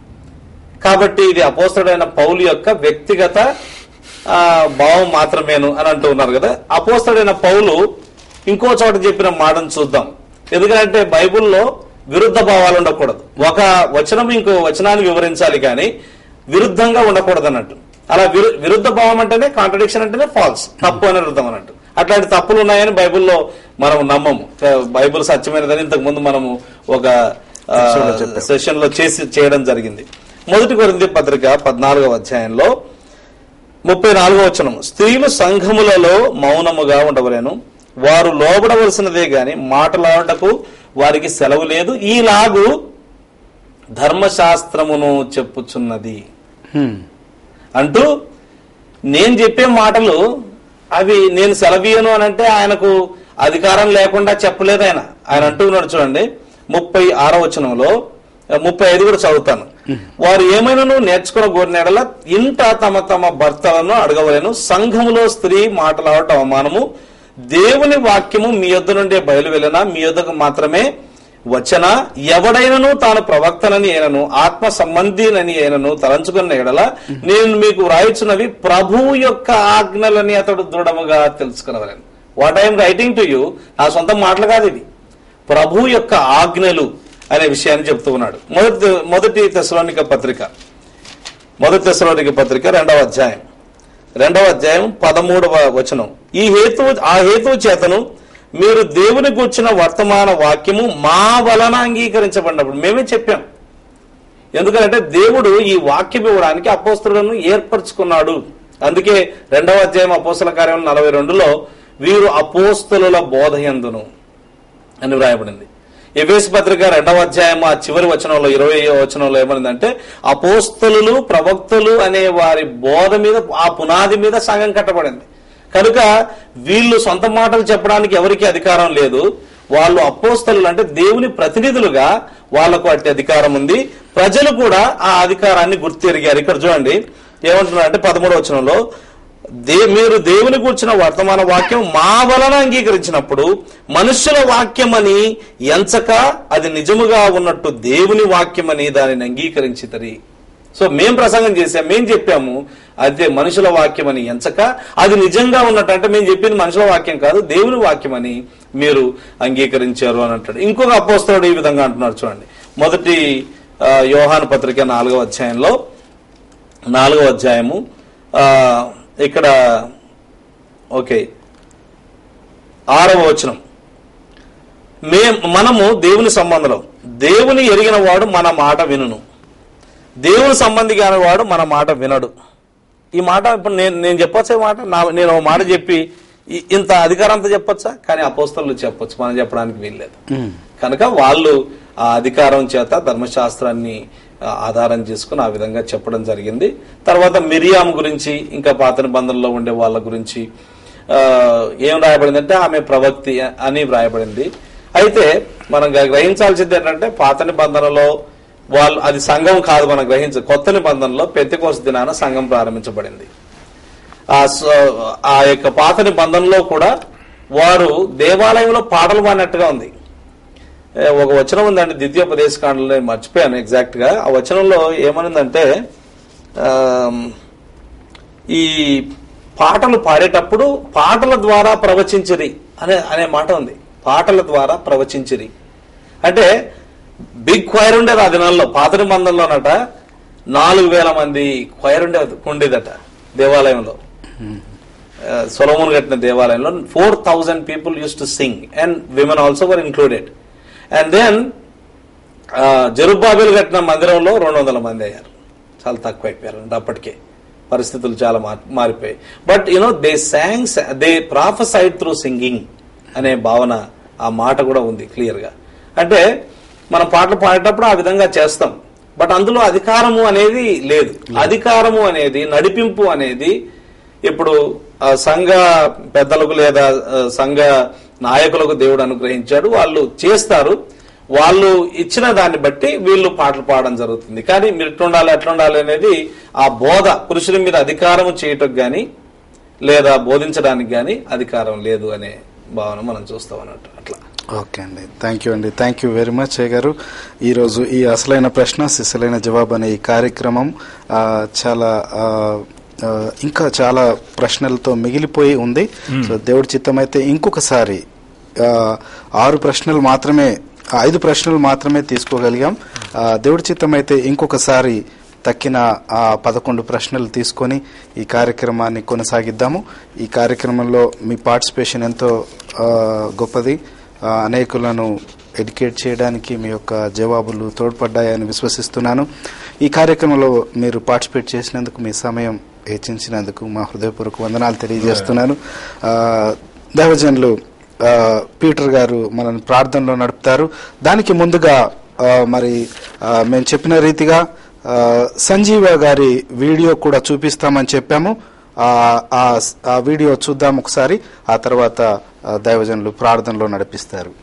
కాబట్టి ఇది అపోస్తడైన పౌలు యొక్క వ్యక్తిగత ఆ, భావం మాత్రమేను అని అంటూ ఉన్నారు కదా అపోస్తడైన పౌలు ఇంకో చోట చెప్పిన మాటను చూద్దాం ఎందుకంటే బైబిల్లో విరుద్ధ భావాలు ఉండకూడదు ఒక వచనం ఇంకో వచనాన్ని వివరించాలి కానీ విరుద్ధంగా ఉండకూడదు అన్నట్టు అలా విరు- విరుద్ధ భావం అంటేనే కాంట్రడిక్షన్ అంటేనే ఫాల్స్ తప్పు అని అర్థం అన్నట్టు అట్లాంటి తప్పులు ఉన్నాయని బైబిల్లో మనం నమ్మము బైబిల్ సత్యమైనదని ఇంతకు ముందు మనము ఒక ఆ, Session లో చెప్పాం. సెషన్ లో చేసి చేయడం జరిగింది మొదటి కొరింది పత్రిక పద్నాలుగవ అధ్యాయంలో ముప్పై నాలుగో వచనం స్త్రీలు సంఘములలో మౌనముగా ఉండవలేను వారు లోబడవలసినదే గాని మాటలాడటకు వారికి సెలవు లేదు ఈలాగు ధర్మశాస్త్రమును చెప్పుచున్నది హ్మ్. అంటూ నేను చెప్పే మాటలు అవి నేను సెలవీయను అని అంటే ఆయనకు అధికారం లేకుండా చెప్పలేదు ఆయన ఆయన అంటూ ఉన్నాడు చూడండి ముప్పై ఆరో వచనంలో ముప్పై ఐదు కూడా చదువుతాను వారు ఏమైనాను నేర్చుకున్న గోరినెడల ఇంట తమ తమ భర్తలను అడగవలేను సంఘములో స్త్రీ మాట్లాడటం అవమానము దేవుని వాక్యము మీ యొద్ద నుండే బయలు వెళ్ళినా మీ యొద్దకు మాత్రమే వచ్చన ఎవడైనను తాను ప్రవక్తనని అయినను ఆత్మ సంబంధినని అయినను తలంచుకున్న ఎడల నేను మీకు వ్రాయిచున్నవి ప్రభువు యొక్క ఆజ్ఞలని అతడు దృఢముగా తెలుసుకునవలను what I'm writing to you నా సొంత మాటలు కాదు ఇది ప్రభు యొక్క ఆజ్ఞలు అనే విషయాన్ని చెప్తూ ఉన్నాడు మొదటి మొదటి తెశలోనిక పత్రిక మొదటి తెశలోనిక పత్రిక రెండవ అధ్యాయం రెండవ అధ్యాయం పదమూడవ వచనం ఈ హేతు ఆ హేతువు చేతను మీరు దేవుని కూర్చిన వర్తమాన వాక్యము మా వలన అంగీకరించబడినప్పుడు మేమే చెప్పాం ఎందుకంటే దేవుడు ఈ వాక్యం ఇవ్వడానికి అపోస్తులను ఏర్పరచుకున్నాడు అందుకే రెండవ అధ్యాయం అపోస్తుల కార్యం నలభై రెండులో వీరు అపోస్తుల బోధయందును అని వ్రాయబడింది ఎఫేస్ పత్రిక రెండవ అధ్యాయం ఆ చివరి వచనంలో ఇరవై వచనంలో ఏమనిందంటే అపోస్తలు ప్రవక్తలు అనే వారి బోధ మీద ఆ పునాది మీద సంఘం కట్టబడింది కనుక వీళ్ళు సొంత మాటలు చెప్పడానికి ఎవరికి అధికారం లేదు వాళ్ళు అపోస్తలు అంటే దేవుని ప్రతినిధులుగా వాళ్లకు అట్టి అధికారం ఉంది ప్రజలు కూడా ఆ అధికారాన్ని గుర్తెరిగారు ఇక్కడ చూడండి ఏమంటున్నారు అంటే పదమూడవ వచనంలో దే మీరు దేవుని కూర్చున్న వర్తమాన వాక్యం మా వలన అంగీకరించినప్పుడు మనుష్యుల వాక్యమని ఎంచక అది నిజముగా ఉన్నట్టు దేవుని వాక్యమని దానిని అంగీకరించితరి సో మేం ప్రసంగం చేసాం మేం చెప్పాము అదే మనుషుల వాక్యం అని ఎంచక అది నిజంగా ఉన్నట్టు అంటే మేము చెప్పింది మనుషుల వాక్యం కాదు దేవుని వాక్యం అని మీరు అంగీకరించారు అని అంటాడు ఇంకొక అపోస్తలుడు ఈ విధంగా అంటున్నాడు చూడండి మొదటి ఆ, యోహాను పత్రిక నాలుగవ అధ్యాయంలో నాలుగవ అధ్యాయము ఆ, ఇక్కడ ఓకే ఆరవ వచనం మే మనము దేవుని సంబంధంలో దేవుని ఎరిగిన వాడు మన మాట వినును దేవుని సంబంధి కాని వాడు మన మాట వినడు ఈ మాట ఇప్పుడు నేను నేను చెప్పొచ్చా ఈ మాట నా నేను ఒక మాట చెప్పి ఇ- ఇంత అధికారంతో చెప్పొచ్చా కానీ అపోస్తలు చెప్పొచ్చు మనం చెప్పడానికి వీల్లేదు హ్మ్. కనుక వాళ్ళు ఆ అధికారం చేత ధర్మశాస్త్రాన్ని ఆ, ఆధారం చేసుకుని ఆ విధంగా చెప్పడం జరిగింది తర్వాత మిరియాం గురించి ఇంకా పాత నిబంధనలో ఉండే వాళ్ళ గురించి ఆ, ఏం రాయబడిందంటే ఆమె ప్రవక్తి అని వ్రాయబడింది అయితే మనం గ- గ్రహించాల్సింది ఏంటంటే పాత నిబంధనలో వాళ్ళు అది సంఘం కాదు మనం గ్రహించ కొత్త నిబంధనలో పెద్దకోస దినాన సంఘం ప్రారంభించబడింది ఆ స- ఆ యొక్క పాత నిబంధనలో కూడా వారు దేవాలయంలో పాటలు పాడినట్టుగా ఉంది ఏ, ఒక వచనం ఉందండి ద్వితీయోపదేశ కాండలో నేను మర్చిపోయాను ఎగ్జాక్ట్ గా ఆ వచనంలో ఏమనిందంటే ఆమ్, ఈ పాటలు పాడేటప్పుడు పాటల ద్వారా ప్రవచించిరి అనే అనే మాట ఉంది పాటల ద్వారా ప్రవచించిరి అంటే బిగ్ క్వైర్ ఉండేది ఆ దినాల్లో పాత నిబంధనలోనట నాలుగు వేల మంది క్వైర్ ఉండేది ఉండేదట దేవాలయంలో సొలమోన్ కట్టిన దేవాలయంలో four thousand people use to sing and women also were included and then జరుబాబేలు కట్టిన మందిరంలో రెండు వందల మంది అయ్యారు చాలా తక్కువ అయిపోయారు అంటే అప్పటికే పరిస్థితులు చాలా మార్- మారిపోయాయి but you know they songs they prophesied through singing అనే భావన ఆ మాట కూడా ఉంది క్లియర్ గా అంటే మనం పాటలు పాడేటప్పుడు ఆ విధంగా చేస్తాం బట్ అందులో అధికారము అనేది లేదు అధికారము అనేది నడిపింపు అనేది ఇప్పుడు ఆ, సంఘ పెద్దలకు లేదా ఆ, సంఘ నాయకులకు దేవుడు అనుగ్రహించాడు వాళ్ళు చేస్తారు వాళ్ళు ఇచ్చిన దాన్ని బట్టి వీళ్ళు పాటలు పాడడం జరుగుతుంది కానీ మీరు ఎట్లుండాలి ఎట్లుండాలి అనేది ఆ బోధ పురుషుల మీద అధికారం చేయటం గాని లేదా బోధించడానికి గాని అధికారం లేదు అనే భావన మనం చూస్తాం అన్నట్టు అట్లా ఓకే అండి థ్యాంక్ యూ అండి థ్యాంక్ యూ వెరీ మచ్ అయ్య గారు ఈరోజు ఈ అసలైన ప్రశ్న సిసలైన జవాబు అనే ఈ కార్యక్రమం ఆ, చాలా ఆ, ఆ, ఇంకా చాలా ప్రశ్నలతో మిగిలిపోయి ఉంది సో దేవుడి చిత్తం అయితే ఇంకొకసారి ఆ, ఆరు ప్రశ్నలు మాత్రమే ఐదు ప్రశ్నలు మాత్రమే తీసుకోగలిగాం ఆ, దేవుడి చిత్తం అయితే ఇంకొకసారి తక్కిన ఆ పదకొండు ప్రశ్నలు తీసుకొని ఈ కార్యక్రమాన్ని కొనసాగిద్దాము ఈ కార్యక్రమంలో మీ పార్టిసిపేషన్ ఎంతో ఆ, గొప్పది ఆ, అనేకులను ఎడ్యుకేట్ చేయడానికి మీ యొక్క జవాబులు తోడ్పడ్డాయని విశ్వసిస్తున్నాను ఈ కార్యక్రమంలో మీరు పార్టిసిపేట్ చేసినందుకు మీ సమయం హెచ్చించినందుకు మా హృదయపూర్వక వందనాలు తెలియజేస్తున్నాను ఆ, దైవజనులు ఆ, పీటర్ గారు మనల్ని ప్రార్థనలో నడుపుతారు దానికి ముందుగా ఆ, మరి ఆ, మేము చెప్పిన రీతిగా ఆ, సంజీవ గారి వీడియో కూడా చూపిస్తామని చెప్పాము ఆ, ఆ ఆ వీడియో చూద్దాం ఒకసారి ఆ తర్వాత ఆ, దైవజనులు ప్రార్థనలో నడిపిస్తారు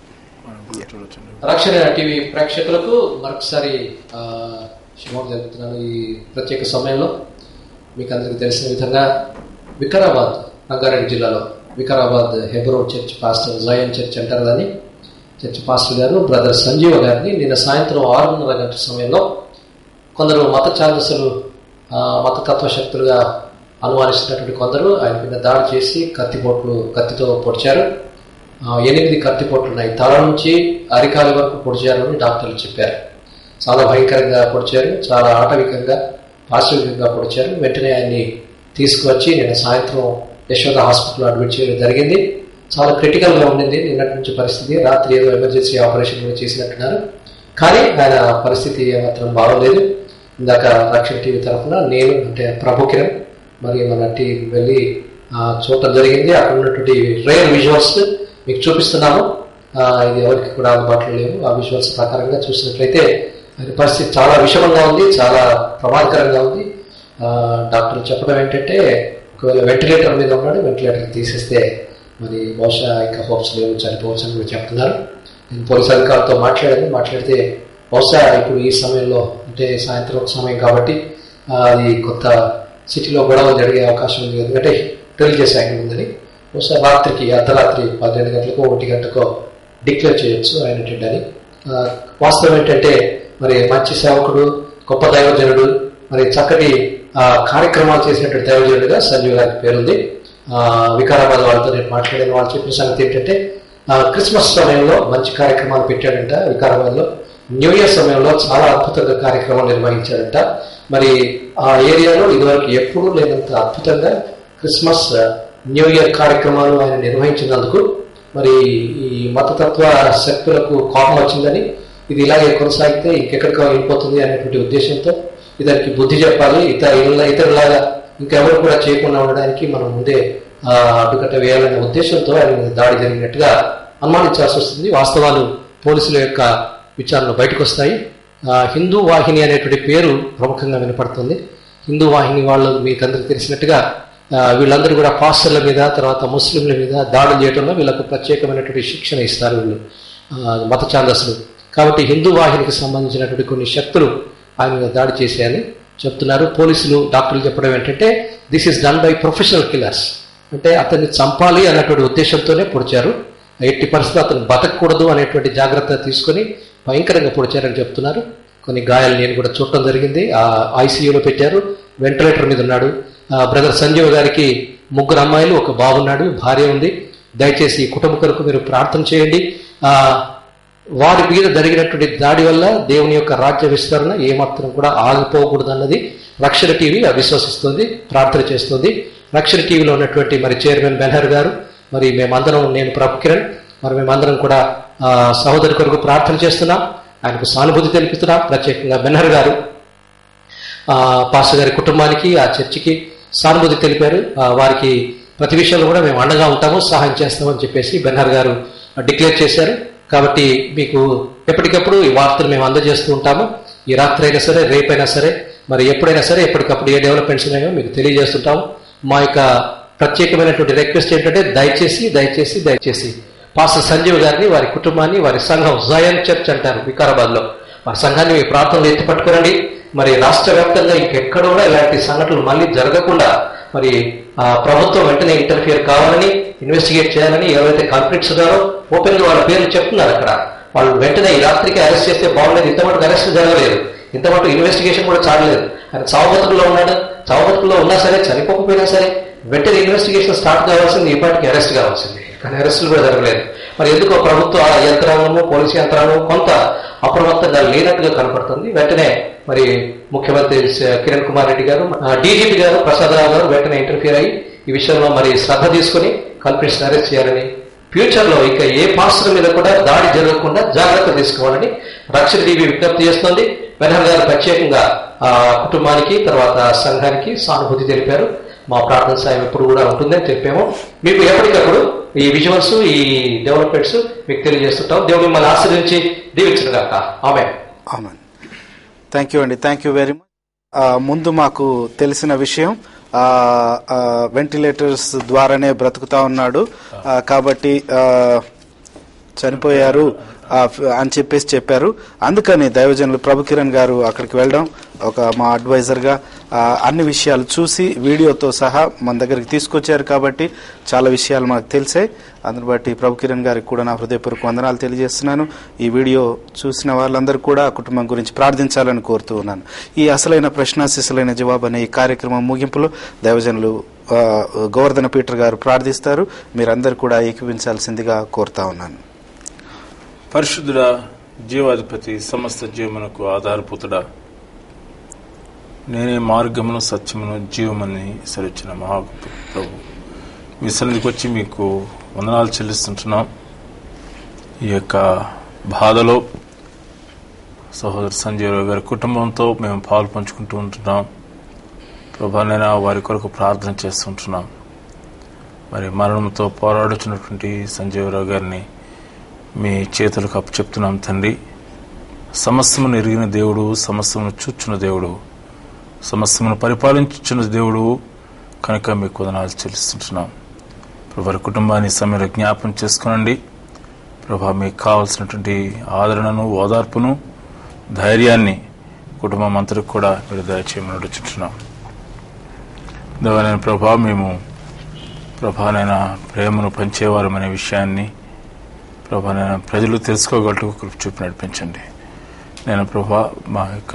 రక్షణ టీవీ ప్రేక్షకులకు మరొకసారి ఆ, శుభం జరుగుతున్నాను ఈ ప్రత్యేక సమయంలో మీకు అందరికీ తెలిసిన విధంగా వికారాబాద్ రంగారెడ్డి జిల్లాలో Vikarabad Hebron church pastor Jayan church అంటారు దాన్ని church pastor garu brother Sanjeeva గారిని నిన్న సాయంత్రం ఆరున్నర గంటల సమయంలో కొందరు మత ఛాందసులు ఆ, మత తత్వశక్తులుగా అనుమానిస్తున్నటువంటి కొందరు ఆయన మీద దాడి చేసి కత్తిపోట్లు కత్తితో పొడిచారు ఆ, ఎనిమిది కత్తిపోట్లు ఉన్నాయి తల నుంచి అరికాలి వరకు పొడిచారు అని డాక్టర్లు చెప్పారు చాలా భయంకరంగా పొడిచారు చాలా ఆటవికంగా పాశవికంగా పొడిచారు వెంటనే ఆయన్ని తీసుకువచ్చి నిన్న సాయంత్రం యశోద హాస్పిటల్లో అడ్మిట్ చేయడం జరిగింది చాలా క్రిటికల్ గా ఉండింది నిన్నటి నుంచి పరిస్థితి రాత్రి ఏదో ఎమర్జెన్సీ ఆపరేషన్ కూడా చేసినట్టున్నారు కానీ ఆయన పరిస్థితి ఏమాత్రం బాగోలేదు ఇందాక రక్షణ టీవీ తరఫున నేను అంటే ప్రభు కిరణ్ మరి మన టీం వెళ్ళి ఆ, చూడటం జరిగింది అక్కడ ఉన్నటువంటి రేర్ విజువల్స్ మీకు చూపిస్తున్నాము ఆ, ఇది ఎవరికి కూడా అందుబాటులో లేవు ఆ విజువల్స్ ప్రకారంగా చూసినట్లయితే ఆయన పరిస్థితి చాలా విషమంగా ఉంది చాలా ప్రమాదకరంగా ఉంది ఆ, డాక్టర్లు చెప్పడం ఏంటంటే ఒకవేళ వెంటిలేటర్ మీద ఉన్నాడు వెంటిలేటర్ తీసేస్తే మరి బహుశా ఇంకా హోప్స్ లేవు చనిపోవచ్చు అని కూడా చెప్తున్నారు నేను పోలీస్ అధికారులతో మాట్లాడాను మాట్లాడితే బహుశా ఇప్పుడు ఈ సమయంలో అంటే సాయంత్రం సమయం కాబట్టి ఆ, అది కొత్త సిటీలో గొడవలు జరిగే అవకాశం ఉంది ఎందుకంటే రిలీజియస్ యాక్ట్ ఉందని బహుశా రాత్రికి అర్ధరాత్రి పన్నెండు గంటలకు ఒకటి గంటకో డిక్లేర్ చేయొచ్చు ఆయన అని ఆ, వాస్తవం ఏంటంటే మరి మంచి సేవకుడు గొప్ప దైవజనుడు మరి చక్కటి ఆ, కార్యక్రమాలు చేసినటువంటి దైవజనుడిగా సంజీవ్ గారికి పేరుంది ఆ, వికారాబాద్ వాళ్ళతో నేను మాట్లాడిన వాళ్ళు చెప్పిన సంగతి ఏంటంటే ఆ, క్రిస్మస్ సమయంలో మంచి కార్యక్రమాలు పెట్టాడంట వికారాబాద్లో న్యూ ఇయర్ సమయంలో చాలా అద్భుతంగా కార్యక్రమాలు నిర్వహించాడంట మరి ఆ ఏరియాలో ఇదివరకు ఎప్పుడూ లేనంత అద్భుతంగా క్రిస్మస్ న్యూ ఇయర్ కార్యక్రమాలు ఆయన నిర్వహించినందుకు మరి ఈ మతతత్వ శక్తులకు కోపం వచ్చిందని ఇది ఇలాగే కొనసాగితే ఇంకెక్కడికో వెళ్ళిపోతుంది అనేటువంటి ఉద్దేశంతో ఇతనికి బుద్ధి చెప్పాలి ఇతర ఇతర- ఇతరులాగా ఇంకెవరు కూడా చేయకుండా ఉండడానికి మనం ముందే ఆ, అడ్డుకట్ట వేయాలనే ఉద్దేశంతో ఆయన మీద దాడి జరిగినట్టుగా అనుమానించాల్సి వస్తుంది వాస్తవాలు పోలీసుల యొక్క విచారణలో బయటకు వస్తాయి ఆ, హిందూ వాహిని అనేటువంటి పేరు ప్రముఖంగా వినపడుతుంది హిందూ వాహిని వాళ్ళు మీకు అందరికి తెలిసినట్టుగా ఆ, వీళ్ళందరూ కూడా పాస్టర్ల మీద తర్వాత ముస్లింల మీద దాడులు చేయడంలో వీళ్ళకు ప్రత్యేకమైనటువంటి శిక్షణ ఇస్తారు వీళ్ళు ఆ, మత ఛాందస్సులు కాబట్టి హిందూ వాహినికి సంబంధించినటువంటి కొన్ని శక్తులు ఆయన మీద దాడి చేశాయని చెప్తున్నారు పోలీసులు డాక్టర్లు చెప్పడం ఏంటంటే this is done by professional killers అంటే అతన్ని చంపాలి అన్నటువంటి ఉద్దేశంతోనే పొడిచారు ఎట్టి పరిస్థితులు అతను బతకూడదు అనేటువంటి జాగ్రత్త తీసుకొని భయంకరంగా పొడిచారని చెప్తున్నారు కొన్ని గాయాలు నేను కూడా చూడటం జరిగింది ఆ ఐసీయూలో పెట్టారు వెంటిలేటర్ మీద ఉన్నాడు ఆ బ్రదర్ సంజీవ్ గారికి ముగ్గురు అమ్మాయిలు ఒక బాబున్నాడు భార్య ఉంది దయచేసి ఈ కుటుంబ కొరకు మీరు ప్రార్థన చేయండి ఆ వారి మీద జరిగినటువంటి దాడి వల్ల దేవుని యొక్క రాజ్య విస్తరణ ఏమాత్రం కూడా ఆగిపోకూడదు అన్నది రక్షణ టీవీ అవిశ్వసిస్తుంది ప్రార్థన చేస్తుంది రక్షణ టీవీలో ఉన్నటువంటి మరి చైర్మన్ బెనహర్ గారు మరి మేమందరం నేను ప్రభు కిరణ్ మరి మేమందరం కూడా ఆ, సహోదరి కొరకు ప్రార్థన చేస్తున్నాం ఆయనకు సానుభూతి తెలుపుతున్నాం ప్రత్యేకంగా బెనహర్ గారు ఆ, పాస్టర్ గారి కుటుంబానికి ఆ చర్చికి సానుభూతి తెలిపారు ఆ, వారికి ప్రతి విషయంలో కూడా మేము అండగా ఉంటాము సహాయం చేస్తామని చెప్పేసి బెనహర్ గారు డిక్లేర్ చేశారు కాబట్టి మీకు ఎప్పటికప్పుడు ఈ వార్తలు మేము అందజేస్తూ ఉంటాము ఈ రాత్రి అయినా సరే రేపైనా సరే మరి ఎప్పుడైనా సరే ఎప్పటికప్పుడు ఏ డెవలప్మెంట్స్ ఉన్నాయో మీకు తెలియజేస్తుంటాం మా యొక్క ప్రత్యేకమైనటువంటి రిక్వెస్ట్ ఏంటంటే దయచేసి దయచేసి దయచేసి పాస్టర్ సంజీవ్ గారిని వారి కుటుంబాన్ని వారి సంఘం జయన్ చర్చ్ అంటారు వికారాబాద్ లో వారి సంఘాన్ని మీ ప్రార్థనలు ఎత్తి పట్టుకోరండి మరి రాష్ట్ర వ్యాప్తంగా ఇంకెక్కడ కూడా ఇలాంటి సంఘటనలు మళ్ళీ జరగకుండా మరి ఆ, ప్రభుత్వం వెంటనే ఇంటర్ఫియర్ కావాలని ఇన్వెస్టిగేట్ చేయాలని ఎవరైతే కాన్ఫ్లిక్ట్స్ ఉన్నారో ఓపెన్ గా వాళ్ళ పేర్లు చెప్తున్నారు అక్కడ వాళ్ళు వెంటనే ఈ రాత్రికి అరెస్ట్ చేస్తే బాగుండేది ఇంతమటుకు అరెస్ట్ జరగలేదు ఇంతమటు ఇన్వెస్టిగేషన్ కూడా చాలలేదు ఆయన చావుబతుకుల్లో ఉన్నాడు చావుబతుకుల్లో ఉన్నా సరే చనిపోకపోయినా సరే వెంటనే ఇన్వెస్టిగేషన్ స్టార్ట్ కావాల్సింది ఇప్పటికి అరెస్ట్ కావాల్సింది కానీ అరెస్టులు కూడా జరగలేదు మరి ఎందుకో ప్రభుత్వ యంత్రాంగము పోలీసు యంత్రాంగం కొంత అప్రమత్తంగా లేనట్టుగా కనపడుతుంది వెంటనే మరి ముఖ్యమంత్రి స- కిరణ్ కుమార్ రెడ్డి గారు డీజీపీ గారు ప్రసాదరావు గారు వెంటనే ఇంటర్ఫియర్ అయ్యి ఈ విషయంలో మరి శ్రద్ధ తీసుకుని కల్పిట్స్ అరెస్ట్ చేయాలని ఫ్యూచర్ లో ఇక ఏ పాస్టర్ మీద కూడా దాడి జరగకుండా జాగ్రత్త తీసుకోవాలని రక్షణ టీవీ విజ్ఞప్తి చేస్తుంది బెనహర్ గారు ప్రత్యేకంగా ఆ కుటుంబానికి తర్వాత సంఘానికి సానుభూతి తెలిపారు మా ప్రార్థన సాయం ఎప్పుడు కూడా ఉంటుందని చెప్పాము మీకు ఎప్పటికప్పుడు ఈ విజువల్స్ ఈ డెవలప్మెంట్స్ మీకు తెలియజేస్తుంటాం దేవుడు మిమ్మల్ని ఆశ్రయించి దీవించిన గాక ఆమె ఆమెన్ థ్యాంక్ యూ అండి థ్యాంక్ యూ వెరీ మచ్ ముందు మాకు తెలిసిన విషయం వెంటిలేటర్స్ ద్వారానే బ్రతుకుతా ఉన్నాడు ఆ, కాబట్టి ఆ, చనిపోయారు ఆ, ఫ్- అని చెప్పేసి చెప్పారు అందుకని దైవజనులు ప్రభు కిరణ్ గారు అక్కడికి వెళ్ళడం ఒక మా అడ్వైజర్ గా ఆ, అన్ని విషయాలు చూసి వీడియోతో సహా మన దగ్గరికి తీసుకొచ్చారు కాబట్టి చాలా విషయాలు మనకు తెలిసాయి అందుని బట్టి ప్రభు కిరణ్ గారికి కూడా నా హృదయపూర్వక వందనాలు తెలియజేస్తున్నాను ఈ వీడియో చూసిన వాళ్ళందరూ కూడా ఆ కుటుంబం గురించి ప్రార్థించాలని కోరుతూ ఉన్నాను ఈ అసలైన ప్రశ్న శిశులైన జవాబు అనే ఈ కార్యక్రమం ముగింపులో దైవజనులు ఆ, గోవర్ధన పీటర్ గారు ప్రార్థిస్తారు మీరందరూ కూడా ఏకీవించాల్సిందిగా కోరుతా ఉన్నాను పరిశుద్ధుడా జీవాధిపతి సమస్త జీవమునకు ఆధారభూతుడా నేనే మార్గమును సత్యమును జీవమని సరిచిన మహా ప్రభు మీ సన్నిధికి వచ్చి మీకు వందనాలు చెల్లిస్తుంటున్నాం ఈ యొక్క బాధలో సహోదరు సంజీవరావు గారి కుటుంబంతో మేము పాలు పంచుకుంటూ ఉంటున్నాం ప్రభానైనా వారి కొరకు ప్రార్థన చేస్తుంటున్నాం మరి మరణంతో పోరాడుచున్నటువంటి సంజీవరావు గారిని మీ చేతులకు అప్పచెప్తున్నాం తండ్రి సమస్తమును ఎరిగిన దేవుడు సమస్తమును చూచున్న దేవుడు సమస్తమును పరిపాలించుచున్న దేవుడు కనుక మీకు వదనాలు చెల్లిస్తుంటున్నాం ప్రభు కుటుంబాన్ని సమయంలో జ్ఞాపం చేసుకోనండి ప్రభా మీకు కావాల్సినటువంటి ఆదరణను ఓదార్పును ధైర్యాన్ని కుటుంబం అంతటికి కూడా మీరు దయచేయమని అడుగుచుంటున్నాం దేవనైన ప్రభా మేము ప్రభానైనా ప్రేమను పంచేవారమనే విషయాన్ని ప్రభా నేను ప్రజలు తెలుసుకోగలటకు కృప చూపి నడిపించండి నేను ప్రభా మా యొక్క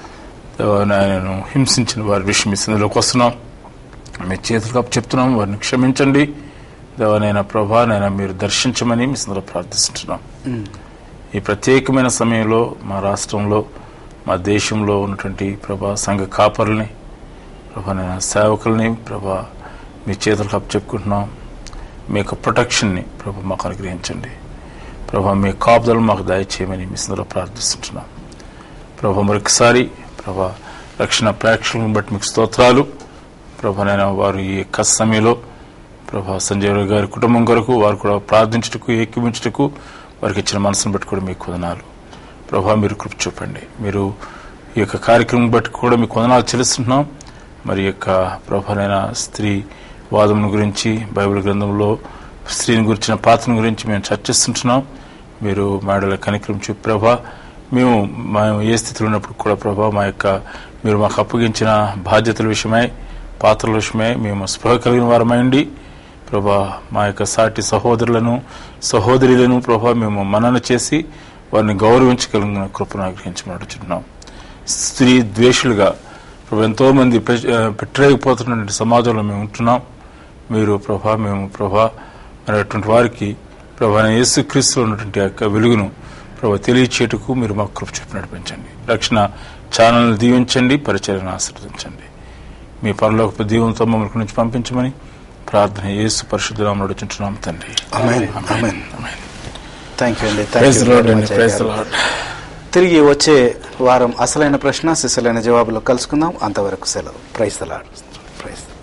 నేను హింసించిన వారి విషయం మీ సందులోకి వస్తున్నాం మీ చేతులకు అప్పు చెప్తున్నాం వారిని క్షమించండి దేవనైనా ప్రభా నైనా మీరు దర్శించమని మీ సందులో ప్రార్థిస్తున్నాం ఈ ప్రత్యేకమైన సమయంలో మా రాష్ట్రంలో మా దేశంలో ఉన్నటువంటి ప్రభా సంఘ కాపరుల్ని ప్రభా నేను సేవకుల్ని ప్రభా మీ చేతులకు అప్పు చెప్పుకుంటున్నాం మీ యొక్క ప్రొటెక్షన్ని ప్రభా మాకు అనుగ్రహించండి ప్రభా మీ కాపుదలు మాకు దయచేయమని మీ సందరూ ప్రార్థిస్తుంటున్నాం ప్రభా మరొకసారి ప్రభా రక్షణ ప్రేక్షకులను బట్టి మీకు స్తోత్రాలు ప్రభా నేను వారు ఈ యొక్క సమయంలో ప్రభా సంజయ్ రావు గారి కుటుంబం కొరకు వారు కూడా ప్రార్థించుటకు ఏకీవించుటకు వారికి ఇచ్చిన మనసును బట్టి కూడా మీకు వదనాలు ప్రభా మీరు కృప చూపండి మీరు ఈ యొక్క కార్యక్రమం బట్టి కూడా మీకు వదనాలు చెల్లిస్తున్నాం మరి ఈ యొక్క ప్రభానైన స్త్రీ వాదముల గురించి బైబిల్ గ్రంథంలో స్త్రీని గురించిన పాత్రను గురించి మేము చర్చిస్తుంటున్నాం మీరు మేడల కనికరం చూపి ప్రభా మేము మేము ఏ స్థితిలో ఉన్నప్పుడు కూడా ప్రభా మా యొక్క మీరు మాకు అప్పగించిన బాధ్యతల విషయమై పాత్రల విషయమై మేము స్పృహ కలిగిన వారమైండి ప్రభా మా యొక్క సాటి సహోదరులను సహోదరులను ప్రభా మేము మనన చేసి వారిని గౌరవించగలిగిన కృపను ఆగ్రహించమడుచున్నాం స్త్రీ ద్వేషులుగా ప్రభు ఎంతో మంది పెట్టలేకపోతున్నటువంటి సమాజంలో మేము ఉంటున్నాం మీరు ప్రభా మేము ప్రభా అనేటువంటి వారికి ప్రభా యేసుక్రీస్తులో ఉన్నటువంటి ఆ యొక్క వెలుగును ప్రభా తెలియచేటుకు మీరు మాకు కృప చూపి నడిపించండి రక్షణ ఛానల్ని దీవించండి పరిచయను ఆశీర్వదించండి మీ పరలోక దీవంతో మమ్మల్ని నుంచి పంపించమని ప్రార్థన యేసు పరిశుద్ధరాముడు అడుచుంటున్నాం తండ్రి ఆమేన్. ఆమేన్. థ్యాంక్ యూ అండి Praise the Lord థ్యాంక్ అండి. Praise the Lord. తిరిగి వచ్చే వారం అసలైన ప్రశ్న సిసలైన జవాబులో కలుసుకుందాం అంతవరకు సెలవు ప్రైస్ తలాడు ప్రైస్